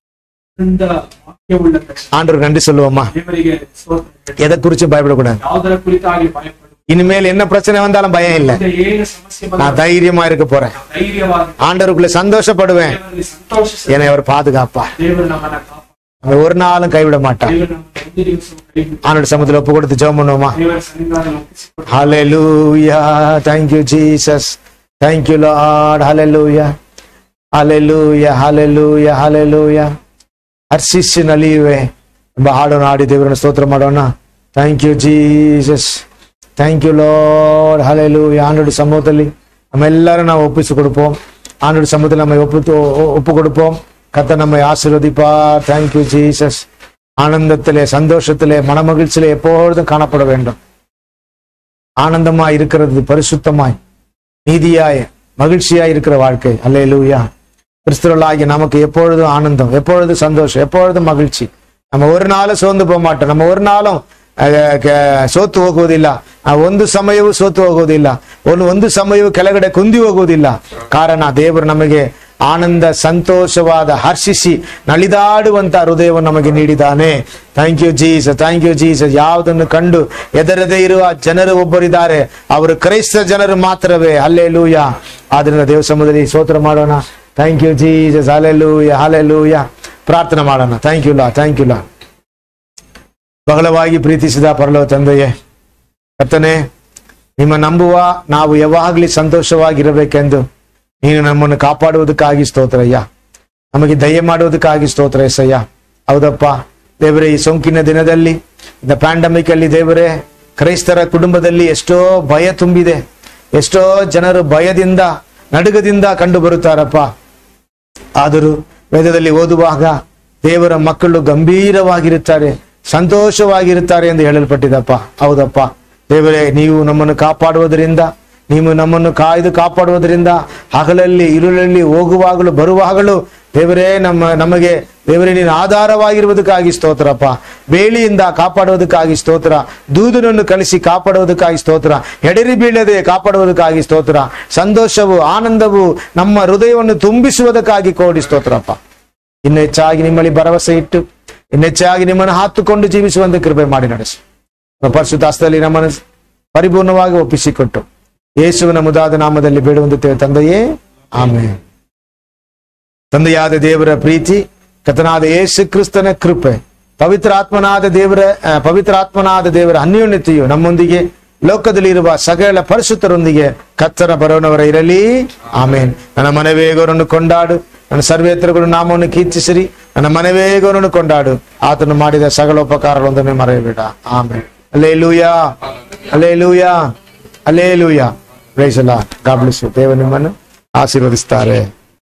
S2: ಆನಂದ ವಾಕ್ಯವುಳ್ಳ ತಕ್ಷಣ
S1: ஆண்டவர் நன்றி சொல்லுவோமா
S2: ದೇವರಿಗೆ ಸ್ತೋತ್ರ ಹೇಳಿ.
S1: எதை குறிச்சும் பயப்படக்கூடாது
S2: ಯಾವುದರ ಕುರಿತಾಗಿ ಭಯಪಡು
S1: இனிமேல் என்ன பிரச்சனை வந்தாலும் பயம் இல்லை
S2: ಮುಂದೆ ಏನು ಸಮಸ್ಯೆ
S1: நான்
S2: ಬಂದರೂ
S1: தைரியமா இருக்க போறேன்
S2: ಧೈರ್ಯವಾಗಿ
S1: ஆண்டவருக்குள்ள சந்தோஷப்படுவேன்
S2: ದೇವರಲ್ಲಿ ಸಂತೋಷಿಸ
S1: என்னை அவர் பாதுகாப்பார்
S2: ದೇವರು ನಮ್ಮನ್ನ ಕಾಪಾಡ
S1: நம்மை ஒரு நாளும் கைவிட மாட்டார்
S2: ದೇವರು ನಮ್ಮನ್ನ ಒಂದು ದಿವಸ ಕೈ ಬಿಟ್ಟು
S1: ஆண்டோட சமூகத்தில் ஒப்பு கொடுத்து ஜெபம் பண்ணுவோமா
S2: ದೇವರ ಸನ್ನಿಧಾನ ಒಪ್ಪಿಸಿಕೊಡು
S1: Hallelujah. Thank you, Jesus. Thank you, Lord. Hallelujah. Hallelujah. Hallelujah. Hallelujah. ಹರ್ಷಿಸಿ ನಲಿಯುವೆ ಎಂಬ ಹಾಡನ್ನು ಹಾಡಿ ದೇವರನ್ನು ಸ್ತೋತ್ರ ಮಾಡೋಣ thank you Jesus thank you Lord hallelujah ஆண்டோட சமூகத்தில் நம்ம எல்லாரும் ನಾವು ஒப்பிச்சு கொடுப்போம் ஆண்டோட சமூகத்தில் நம்ம ஒப்பு ஒப்பு கொடுப்போம் கத்த நம்மை ஆசீர்வதிப்பார் தேங்க் யூ ஜீசஸ் ஆனந்தத்திலே சந்தோஷத்திலே மனமகிழ்ச்சியிலே எப்பொழுதும் காணப்பட வேண்டும் ஆனந்தமாய் இருக்கிறது பரிசுத்தமாய் நீதியாய் மகிழ்ச்சியாய் இருக்கிற வாழ்க்கை அல்லேலூயா கிறிஸ்துவர்களாகிய நமக்கு எப்பொழுதும் ஆனந்தம் எப்பொழுதும் சந்தோஷம் எப்பொழுதும் மகிழ்ச்சி நம்ம ஒரு நாளும் ಸೋಂದು போக மாட்டோம் நம்ம ஒரு ನಾளும் ಅಹ್, ಕ- ಸೋತು ಹೋಗುವುದಿಲ್ಲ ಆ ಒಂದು ಸಮಯವೂ ಸೋತು ಹೋಗುವುದಿಲ್ಲ ಒಂದು ಒಂದು ಸಮಯವೂ ಕೆಳಗಡೆ ಕುಂದಿ ಹೋಗುವುದಿಲ್ಲ ಕಾರಣ ದೇವರು ನಮಗೆ ಆನಂದ ಸಂತೋಷವಾದ ಹರ್ಷಿಸಿ ನಲಿದಾಡುವಂತ ಹೃದಯವನ್ನು ನಮಗೆ ನೀಡಿದ್ದಾನೆ thank you Jesus thank you Jesus ಯಾವುದನ್ನು ಕಂಡು ಎದರದೇ ಇರುವ ಜನರು ಒಬ್ಬರಿದ್ದಾರೆ ಅವರು ಕ್ರೈಸ್ತ ಜನರು ಮಾತ್ರವೇ ಅಲ್ಲೇ ಲೂಯ ಆದ್ರಿಂದ ದೇವ ಸಮುದ್ರದಲ್ಲಿ ಸ್ತೋತ್ರ ಮಾಡೋಣ ಥ್ಯಾಂಕ್ ಯು ಜೀಸಸ್ ಅಲೆ ಲೂಯ ಅಲೆ ಲೂಯ ಪ್ರಾರ್ಥನೆ ಮಾಡೋಣ thank you Lord thank you Lord ಬಹಳವಾಗಿ ಪ್ರೀತಿಸಿದ ಪರಲೋ ತಂದೆಯೇ ಕರ್ತನೆ ನಿಮ್ಮ ನಂಬುವ ನಾವು ಯಾವಾಗಲಿ ಸಂತೋಷವಾಗಿರಬೇಕೆಂದು ನೀನು ನಮ್ಮನ್ನು ಕಾಪಾಡುವುದಕ್ಕಾಗಿ ಸ್ತೋತ್ರಯ್ಯ ನಮಗೆ ದಯ ಮಾಡುವುದಕ್ಕಾಗಿ ಸ್ತೋತ್ರ ಎಸಯ್ಯ ಹೌದಪ್ಪ ದೇವರೇ ಈ ಸೋಂಕಿನ ದಿನದಲ್ಲಿ இந்த ಪ್ಯಾಂಡಮಿಕ್ ಅಲ್ಲಿ ದೇವರೇ ಕ್ರೈಸ್ತರ ಕುಟುಂಬದಲ್ಲಿ ಎಷ್ಟೋ ಭಯ ತುಂಬಿದೆ ಎಷ್ಟೋ ಜನರು ಭಯದಿಂದ ನಡುಗದಿಂದ ಕಂಡು ಬರುತ್ತಾರಪ್ಪ ಆದರೂ ವೇದದಲ್ಲಿ ಓದುವಾಗ ದೇವರ ಮಕ್ಕಳು ಗಂಭೀರವಾಗಿರುತ್ತಾರೆ ಸಂತೋಷವಾಗಿರುತ್ತಾರೆ ಎಂದು ಹೇಳಲ್ಪಟ್ಟಿದಪ್ಪ ಹೌದಪ್ಪ ದೇವರೇ ನೀವು ನಮ್ಮನ್ನು ಕಾಪಾಡುವುದರಿಂದ ನೀವು ನಮ್ಮನ್ನು ಕಾಯ್ದು ಕಾಪಾಡುವುದರಿಂದ ಹಗಲಲ್ಲಿ ഇരുಳಲ್ಲಿ ಹೋಗುವಾಗಲೂ ಬರುವಾಗಲೂ ದೇವರೇ ನಮ್ಮ ನಮಗೆ ದೇವರೇ ನೀನು ಆಧಾರವಾಗಿರುವುದಕ್ಕಾಗಿ ಸ್ತೋತ್ರಪ್ಪ ಬೇಲಿಯಿಂದ ಕಾಪಾಡುವುದಕ್ಕಾಗಿ ಸ್ತೋತ್ರ ದೂದನನ್ನು ಕಳಿಸಿ ಕಾಪಾಡುವುದಕ್ಕಾಗಿ ಸ್ತೋತ್ರ ಎಡರಿ ಬೀಳದೆ ಕಾಪಾಡುವುದಕ್ಕಾಗಿ ಸ್ತೋತ್ರ ಸಂತೋಷವು ಆನಂದವು ನಮ್ಮ ಹೃದಯವನ್ನು ತುಂಬಿಸುವುದಕ್ಕಾಗಿ ಕೋಡಿ ಸ್ತೋತ್ರಪ್ಪ ಇನ್ನು ಹೆಚ್ಚಾಗಿ ನಿಮ್ಮಲ್ಲಿ ಭರವಸೆ ಇಟ್ಟು ಇನ್ನು ಹೆಚ್ಚಾಗಿ ನಿಮ್ಮನ್ನು ಹಾತುಕೊಂಡು ಜೀವಿಸುವಂತೆ ಕೃಪೆ ಮಾಡಿ ನಡೆಸು ನಮ್ಮ ಪರಿಶುದ್ಧ ಹಸ್ತದಲ್ಲಿ ನಮ್ಮನ್ನು ಪರಿಪೂರ್ಣವಾಗಿ ಒಪ್ಪಿಸಿಕೊಟ್ಟು ಯೇಸುವಿನ ಮುದಾದ ನಾಮದಲ್ಲಿ ಬೇಡುವಂತೆ ತಂದೆಯೇ ಆಮೇಲೆ ತಂದೆಯಾದ ದೇವರ ಪ್ರೀತಿ ಕತನಾದ ಯೇಸು ಕ್ರಿಸ್ತನ ಕೃಪೆ ಪವಿತ್ರ ಆತ್ಮನಾದ ದೇವರ ಆ, ಪವಿತ್ರ ಆತ್ಮನಾದ ದೇವರ ಅನ್ಯೋನ್ಯತೆಯು ನಮ್ಮೊಂದಿಗೆ ಲೋಕದಲ್ಲಿರುವ ಸಕಲ ಪರಿಶುದ್ಧರೊಂದಿಗೆ ಕತ್ತನ ಬರೋನವರ ಇರಲಿ ಆಮೇನ್ ನನ್ನ ಮನವೇಗವರನ್ನು ಕೊಂಡಾಡು ನನ್ನ ಸರ್ವೇತ್ರಗಳು ನಾಮವನ್ನು ಕೀರ್ತಿಸಿರಿ ನನ್ನ ಮನವೇಗವರನ್ನು ಕೊಂಡಾಡು ಆತನು ಮಾಡಿದ ಸಕಲ ಉಪಕಾರಗಳೊಂದನ್ನೇ ಮರೆಯಬೇಡ ಆಮೇನ್ ಅಲ್ಲೇ ಲೂಯಾ ಅಲ್ಲೇ ಲೂಯಾ ಅಲ್ಲೇ ಲೂಯಾ ಪ್ರೈಸಲ್ಲ ಗಾಬ್ಲಿಸು ದೇವ ನಿಮ್ಮನ್ನು ಆಶೀರ್ವದಿಸ್ತಾರೆ